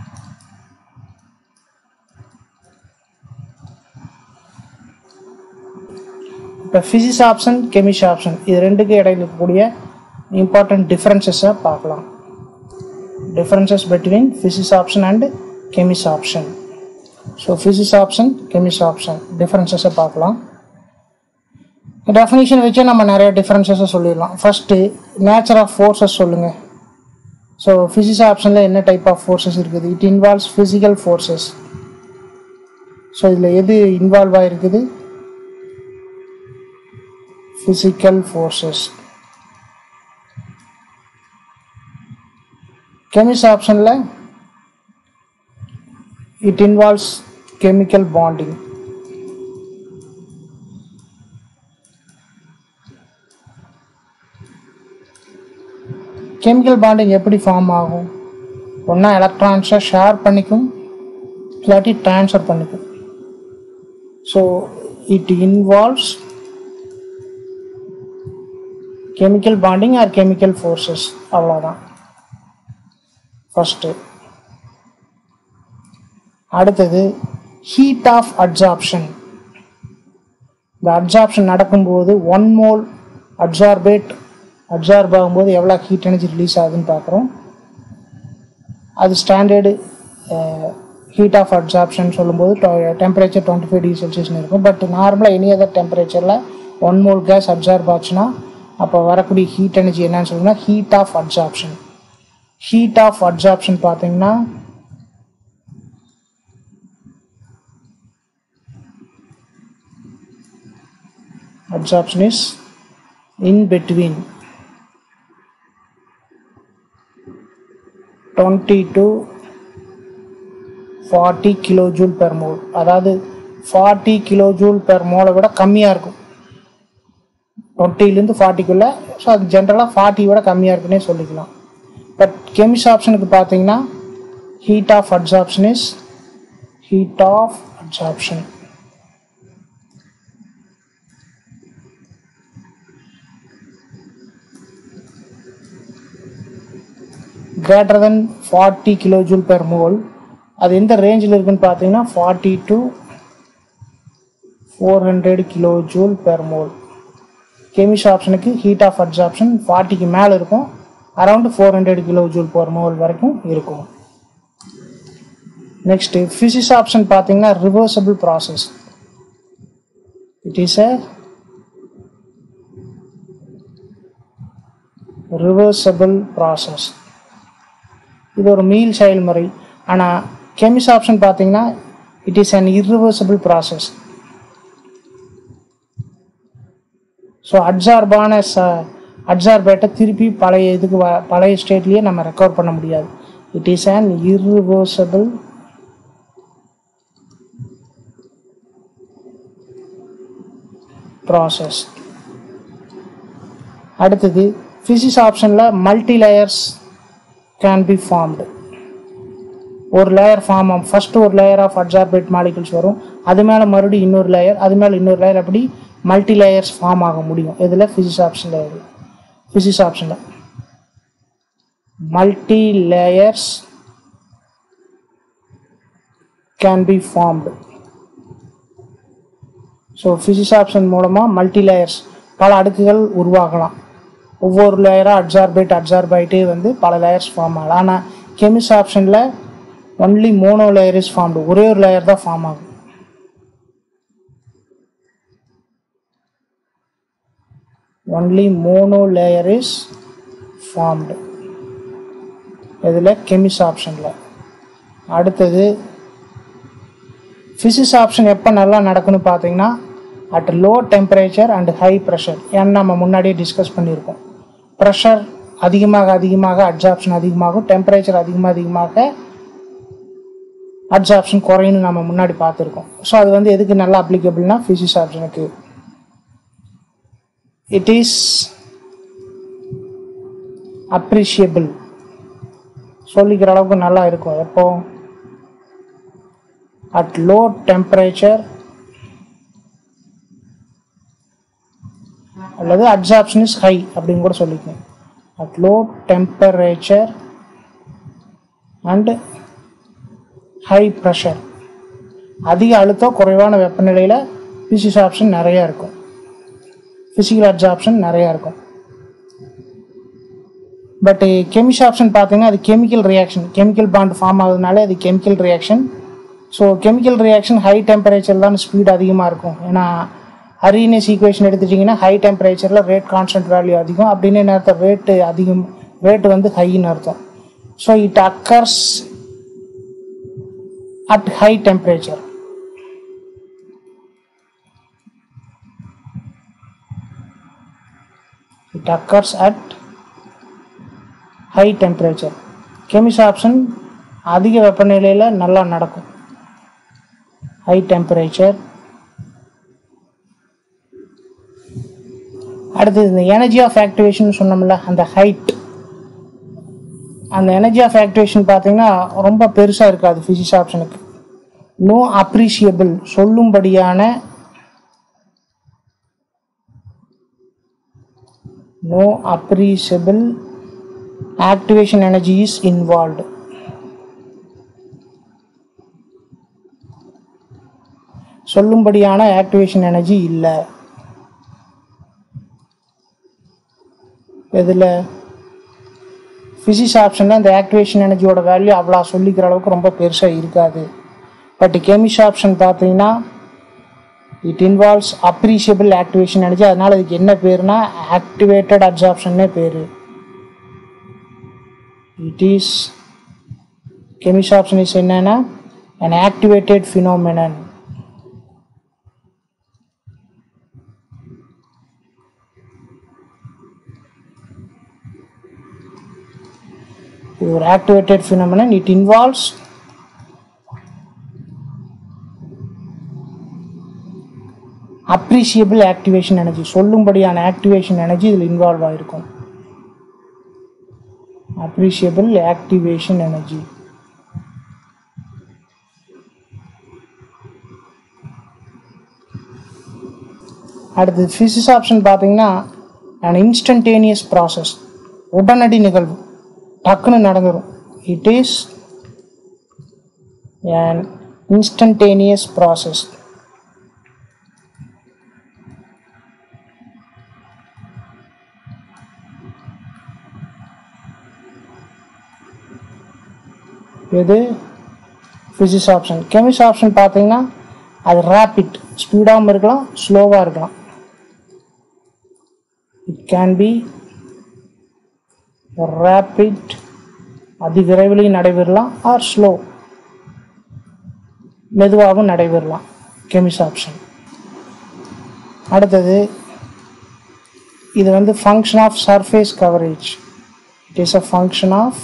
இப்போ ஃபிசிக்ஸ் ஆப்ஷன் கெமிஸ் ஆப்ஷன் இது ரெண்டுக்கு இடையில இருக்கக்கூடிய இம்பார்ட்டன்ட் டிஃப்ரென்சஸை பார்க்கலாம் differences between physisorption and chemisorption so physisorption chemisorption டிஃப்ரென்சஸை பார்க்கலாம் டெஃபினிஷன் வச்சு நம்ம நிறைய டிஃப்ரென்சஸை சொல்லிடலாம் ஃபஸ்ட்டு நேச்சர் ஆஃப் ஃபோர்ஸஸ் சொல்லுங்கள் ஸோ ஃபிசிக்ஸ் ஆப்ஷனில் என்ன டைப் ஆஃப் ஃபோர்ஸஸ் இருக்குது it involves physical forces so இதில் எது இன்வால்வ் ஆகிருக்குது physical forces chemist optionல it involves chemical bonding chemical bonding எப்படி ஃபார்ம் ஆகும் ஒன்றா எலக்ட்ரான்ஸை ஷேர் பண்ணிக்கும் இல்லாட்டி ட்ரான்ஸ்ஃபர் பண்ணிக்கும் so it involves chemical bonding or chemical forces அவ்வளோதான் ஃபஸ்ட்டு அடுத்தது ஹீட் ஆஃப் அட்சார்ப்ஷன் இந்த அட்சார்ப்ஷன் நடக்கும்போது ஒன் மோல் அட்சார்பேட் அட்சார்ப் ஆகும்போது எவ்வளோ ஹீட் எனர்ஜி ரிலீஸ் ஆகுதுன்னு பார்க்குறோம் அது ஸ்டாண்டர்டு ஹீட் ஆஃப் அட்சார்ப்ஷன் சொல்லும்போது டெம்பரேச்சர் டுவெண்ட்டி ஃபைவ் டிகிரி செல்சியஸ்னு இருக்கும் பட் நார்மலாக எனி அதர் டெம்பரேச்சரில் ஒன் மோல் கேஸ் அப்சார்ப் ஆச்சுன்னா அப்போ வரக்கூடிய ஹீட் எனர்ஜி என்னன்னு சொல்லுங்கன்னா heat of adsorption heat of adsorption பார்த்தீங்கன்னா absorption is in between 20 to 40 kilojoule per mole அதாவது 40 கிலோஜூல் பெர் மோலை விட கம்மியாக இருக்கும் டுவெண்ட்டிலேருந்து ஃபார்ட்டிக்குள்ளே ஸோ அது ஜென்ரலாக ஃபார்ட்டி விட கம்மியாக இருக்குன்னே சொல்லிக்கலாம் பட் கெமிஸ் ஆப்ஷனுக்கு பார்த்தீங்கன்னா heat of adsorption is heat of adsorption greater than forty kilojoule per mole அது எந்த ரேஞ்சில் இருக்குன்னு பார்த்தீங்கன்னா forty to four hundred kilojoule per mole கெமிஸ் ஆப்ஷனுக்கு ஹீட் ஆஃப் அட்சாப்ஷன் ஃபார்ட்டிக்கு மேலே இருக்கும் around four hundred kilo joule per mole வரைக்கும் இருக்கும் நெக்ஸ்ட் ஃபிசிக்ஸ் ஆப்ஷன் பார்த்தீங்கன்னா reversible process it is a reversible process இது ஒரு மீள் செயல்முறை ஆனால் கெமிஸ் ஆப்ஷன் பார்த்தீங்கன்னா it is an irreversible process so அட்சார்பான ச அட்சார்பேட்டை திருப்பி பழைய இதுக்கு வ பழைய ஸ்டேட்லேயே நம்ம ரெக்கவர் பண்ண முடியாது it is an irreversible process அடுத்தது ஃபிசிக்ஸ் ஆப்ஷனில் multi layers can be formed ஒரு லேயர் ஃபார்ம் ஆகும் ஃபர்ஸ்ட் ஒரு லேயர் ஆஃப் அட்சார்பேட் மாலிகல்ஸ் வரும் அது மேலே மறுபடியும் இன்னொரு லேயர் அது மேலே இன்னொரு லேயர் அப்படி மல்டி லேயர்ஸ் ஃபார்ம் ஆக முடியும் இதில் ஃபிசிக்ஸ் ஆப்ஷனில் ஃபிசிக்ஸ் ஆப்ஷனில் multi layers can be formed so physisorption மூலமாக மல்டி லேயர்ஸ் பல அடுக்குகள் உருவாகலாம் ஒவ்வொரு லேயராக அட்சார்பேட் அட்சார்ப் ஆகிட்டே வந்து பல லேயர்ஸ் ஃபார்ம் ஆகலாம் ஆனால் கெமிஸ் ஆப்ஷனில் only mono layer is formed ஒரே ஒரு லேயர் தான் ஃபார்ம் ஆகும் only mono layer is formed இதில் கெமிஸ் ஆப்ஷனில் அடுத்தது ஃபிசிக்ஸ் ஆப்ஷன் எப்போ நல்லா நடக்குன்னு பார்த்தீங்கன்னா at low temperature and high pressure ஏன்னு நம்ம முன்னாடியே டிஸ்கஸ் பண்ணியிருக்கோம் ப்ரெஷர் அதிகமாக அதிகமாக அட்சாப்ஷன் அதிகமாகும் டெம்பரேச்சர் அதிகமாக அதிகமாக அட்சாப்ஷன் குறையும்னு நம்ம முன்னாடி பார்த்துருக்கோம் ஸோ அது வந்து எதுக்கு நல்லா அப்ளிகபிள்னா ஃபிசிக்ஸ் ஆப்ஷனுக்கு இட் இஸ் அப்ரிஷியபிள் சொல்லிக்கிற அளவுக்கு நல்லா இருக்கும் எப்போ அட் லோ டெம்பரேச்சர் அல்லது அப்சார்ப்ஷன் இஸ் ஹை அப்படின்னு கூட சொல்லிக்கணும் at low temperature and high pressure அதிக அழுத்தம் குறைவான வெப்பநிலையில் பிசிஸ் ஆப்ஷன் நிறையா இருக்கும் ஃபிசிக்கல் அப்சார்ப்ஷன் நிறையா இருக்கும் பட் கெமிஸ் ஆப்ஷன் பார்த்தீங்கன்னா அது chemical reaction chemical bond form ஆகுதுனாலே அது chemical reaction so chemical reaction high temperature தான் ஸ்பீட் அதிகமாக இருக்கும் ஏன்னா ஹரினஸ் ஈக்குவேஷன் எடுத்துட்டிங்கன்னா ஹை டெம்பரேச்சரில் ரேட் கான்ஸ்டன்ட் வேல்யூ அதிகம் அப்படின்னு என்ன அர்த்தம் ரேட்டு அதிகம் ரேட்டு வந்து ஹைன்னு அர்த்தம் so it occurs at high temperature. It occurs at high temperature. Chemisorption அதிக வெப்பநிலையில் நல்லா நடக்கும் ஹை டெம்பரேச்சர் அடுத்தது இந்த எனர்ஜி ஆஃப் ஆக்டிவேஷன் சொன்னோம்ல அந்த ஹைட் அந்த எனர்ஜி ஆஃப் ஆக்டிவேஷன் பார்த்தீங்கன்னா ரொம்ப பெருசாக இருக்காது ஃபிசிக்ஸ் ஆப்ஷனுக்கு நோ அப்ரிஷியபிள் சொல்லும்படியான no appreciable activation energy is involved சொல்லும்படியான ஆக்டிவேஷன் எனர்ஜி இல்லை இதில் ஃபிசிக்ஸ் ஆப்ஷனில் அந்த ஆக்டிவேஷன் எனர்ஜியோட வேல்யூ அவ்வளோ சொல்லிக்கிற அளவுக்கு ரொம்ப பெருசாக இருக்காது பட் கெமிஸ் ஆப்ஷன் பார்த்தீங்கன்னா it involves appreciable activation energy அதனால் அதுக்கு என்ன பேருனா ஆக்டிவேட்டட் அப்சார்ப்ஷன்னே பேர் it is chemisorption is என்னன்னா an activated phenomenon your activated phenomenon it involves appreciable activation energy சொல்லும்படியான ஆக்டிவேஷன் எனர்ஜி இதில் இன்வால்வ் ஆகிருக்கும் அப்ரிஷியபிள் ஆக்டிவேஷன் எனர்ஜி அடுத்தது ஃபிசிக்ஸ் ஆப்ஷன் பார்த்தீங்கன்னா an instantaneous ப்ராசஸ் உடனடி நிகழ்வு டக்குன்னு நடந்துடும் it is an instantaneous process இது ஃபிசிக்ஸ் ஆப்ஷன் கெமிஸ்ட் ஆப்ஷன் பார்த்தீங்கன்னா அது ரேபிட் ஸ்பீடாகவும் இருக்கலாம் ஸ்லோவாக இருக்கலாம் இட் கேன் பி ரேபிட் அதி விரைவிலையும் நடைபெறலாம் ஆர் ஸ்லோ மெதுவாகவும் நடைபெறலாம் கெமிஸ்ட் ஆப்ஷன் அடுத்தது இது வந்து function of surface coverage it is a function of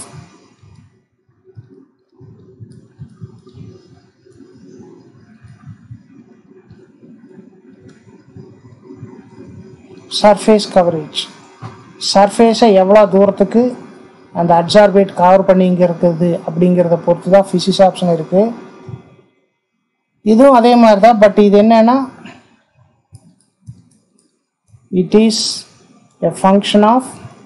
surface coverage சர்ஃபேஸை எவ்வளோ தூரத்துக்கு அந்த அப்சார்பேட் கவர் பண்ணி இங்கே இருக்குது அப்படிங்கிறத பொறுத்து தான் ஃபிசிக்ஸ் ஆப்ஷன் இருக்குது இதுவும் அதே மாதிரி தான் பட் இது என்னன்னா it is a function of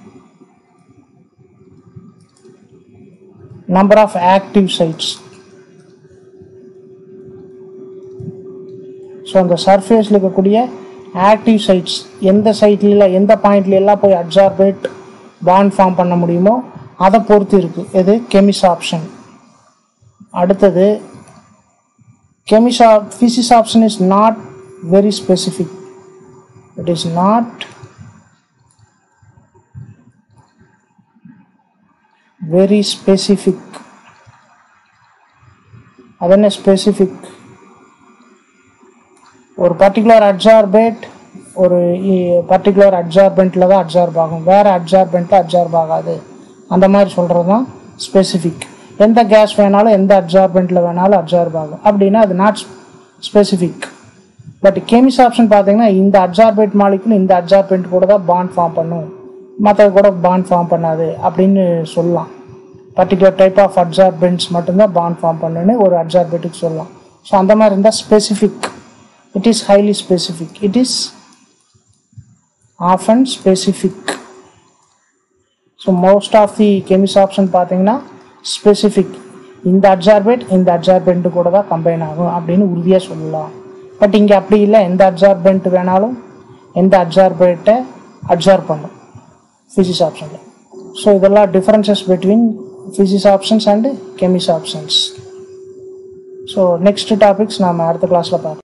number of active sites so அந்த சர்ஃபேஸில் இருக்கக்கூடிய ஆக்டிவ் சைட்ஸ் எந்த சைட்ல எந்த பாயிண்ட்ல எல்லாம் போய் அப்சார்பேட் பாண்ட் ஃபார்ம் பண்ண முடியுமோ அதை பொறுத்து இருக்குது இது கெமிஸ் ஆப்ஷன் அடுத்தது கெமிஸ் physisorption is not very specific it is not very specific அது என்ன ஸ்பெசிஃபிக் ஒரு பர்டிகுலர் அப்சார்பேட் ஒரு பர்டிகுலர் அப்சார்பெண்ட்டில் தான் அப்சார்ப் ஆகும் வேறு அப்சார்பெண்ட்டில் அப்சார்ப் ஆகாது அந்த மாதிரி சொல்கிறது தான் ஸ்பெசிஃபிக் எந்த கேஸ் வேணாலும் எந்த அப்சார்பெண்ட்டில் வேணாலும் அப்சார்ப் ஆகும் அப்படின்னா அது not specific but chemisorption பார்த்தீங்கன்னா இந்த அப்சார்பேட் மாலிகுல் இந்த அப்சார்பெண்ட் கூட தான் பாண்ட் ஃபார்ம் பண்ணும் மற்றது கூட பாண்ட் ஃபார்ம் பண்ணாது அப்படின்னு சொல்லலாம் பர்டிகுலர் டைப் ஆஃப் அப்சார்பென்ட்ஸ் மட்டும்தான் பாண்ட் ஃபார்ம் பண்ணுன்னு ஒரு அப்சார்பேட்டுக்கு சொல்லலாம் ஸோ அந்த மாதிரி இருந்தால் specific it is highly specific it is of and specific so most of the chemisorption பார்த்தீங்கன்னா ஸ்பெசிஃபிக் இந்த அப்சார்பேட் இந்த அப்சார்பெண்ட் கூட தான் கம்பைன் ஆகும் அப்படின்னு உறுதியாக சொல்லலாம் பட் இங்கே அப்படி இல்லை எந்த அப்சார்பெண்ட் வேணாலும் எந்த அப்சார்பேட்டை அப்சார்ப் பண்ணும் ஃபிசிக்ஸ் ஆப்ஷனில் ஸோ இதெல்லாம் differences between physisorptions and chemisorptions so next topics நாம் அடுத்த கிளாஸில் பார்க்கலாம்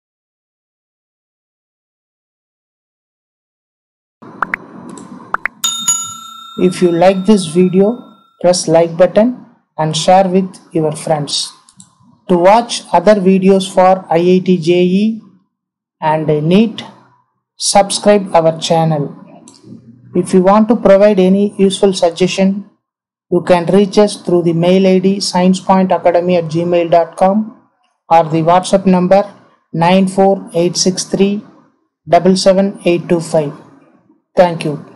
If you like this video, press like button and share with your friends. To watch other videos for IIT JE and NEET, subscribe our channel. If you want to provide any useful suggestion, you can reach us through the mail ID sciencepointacademy at gmail.com or the WhatsApp number 94863 77825. Thank you.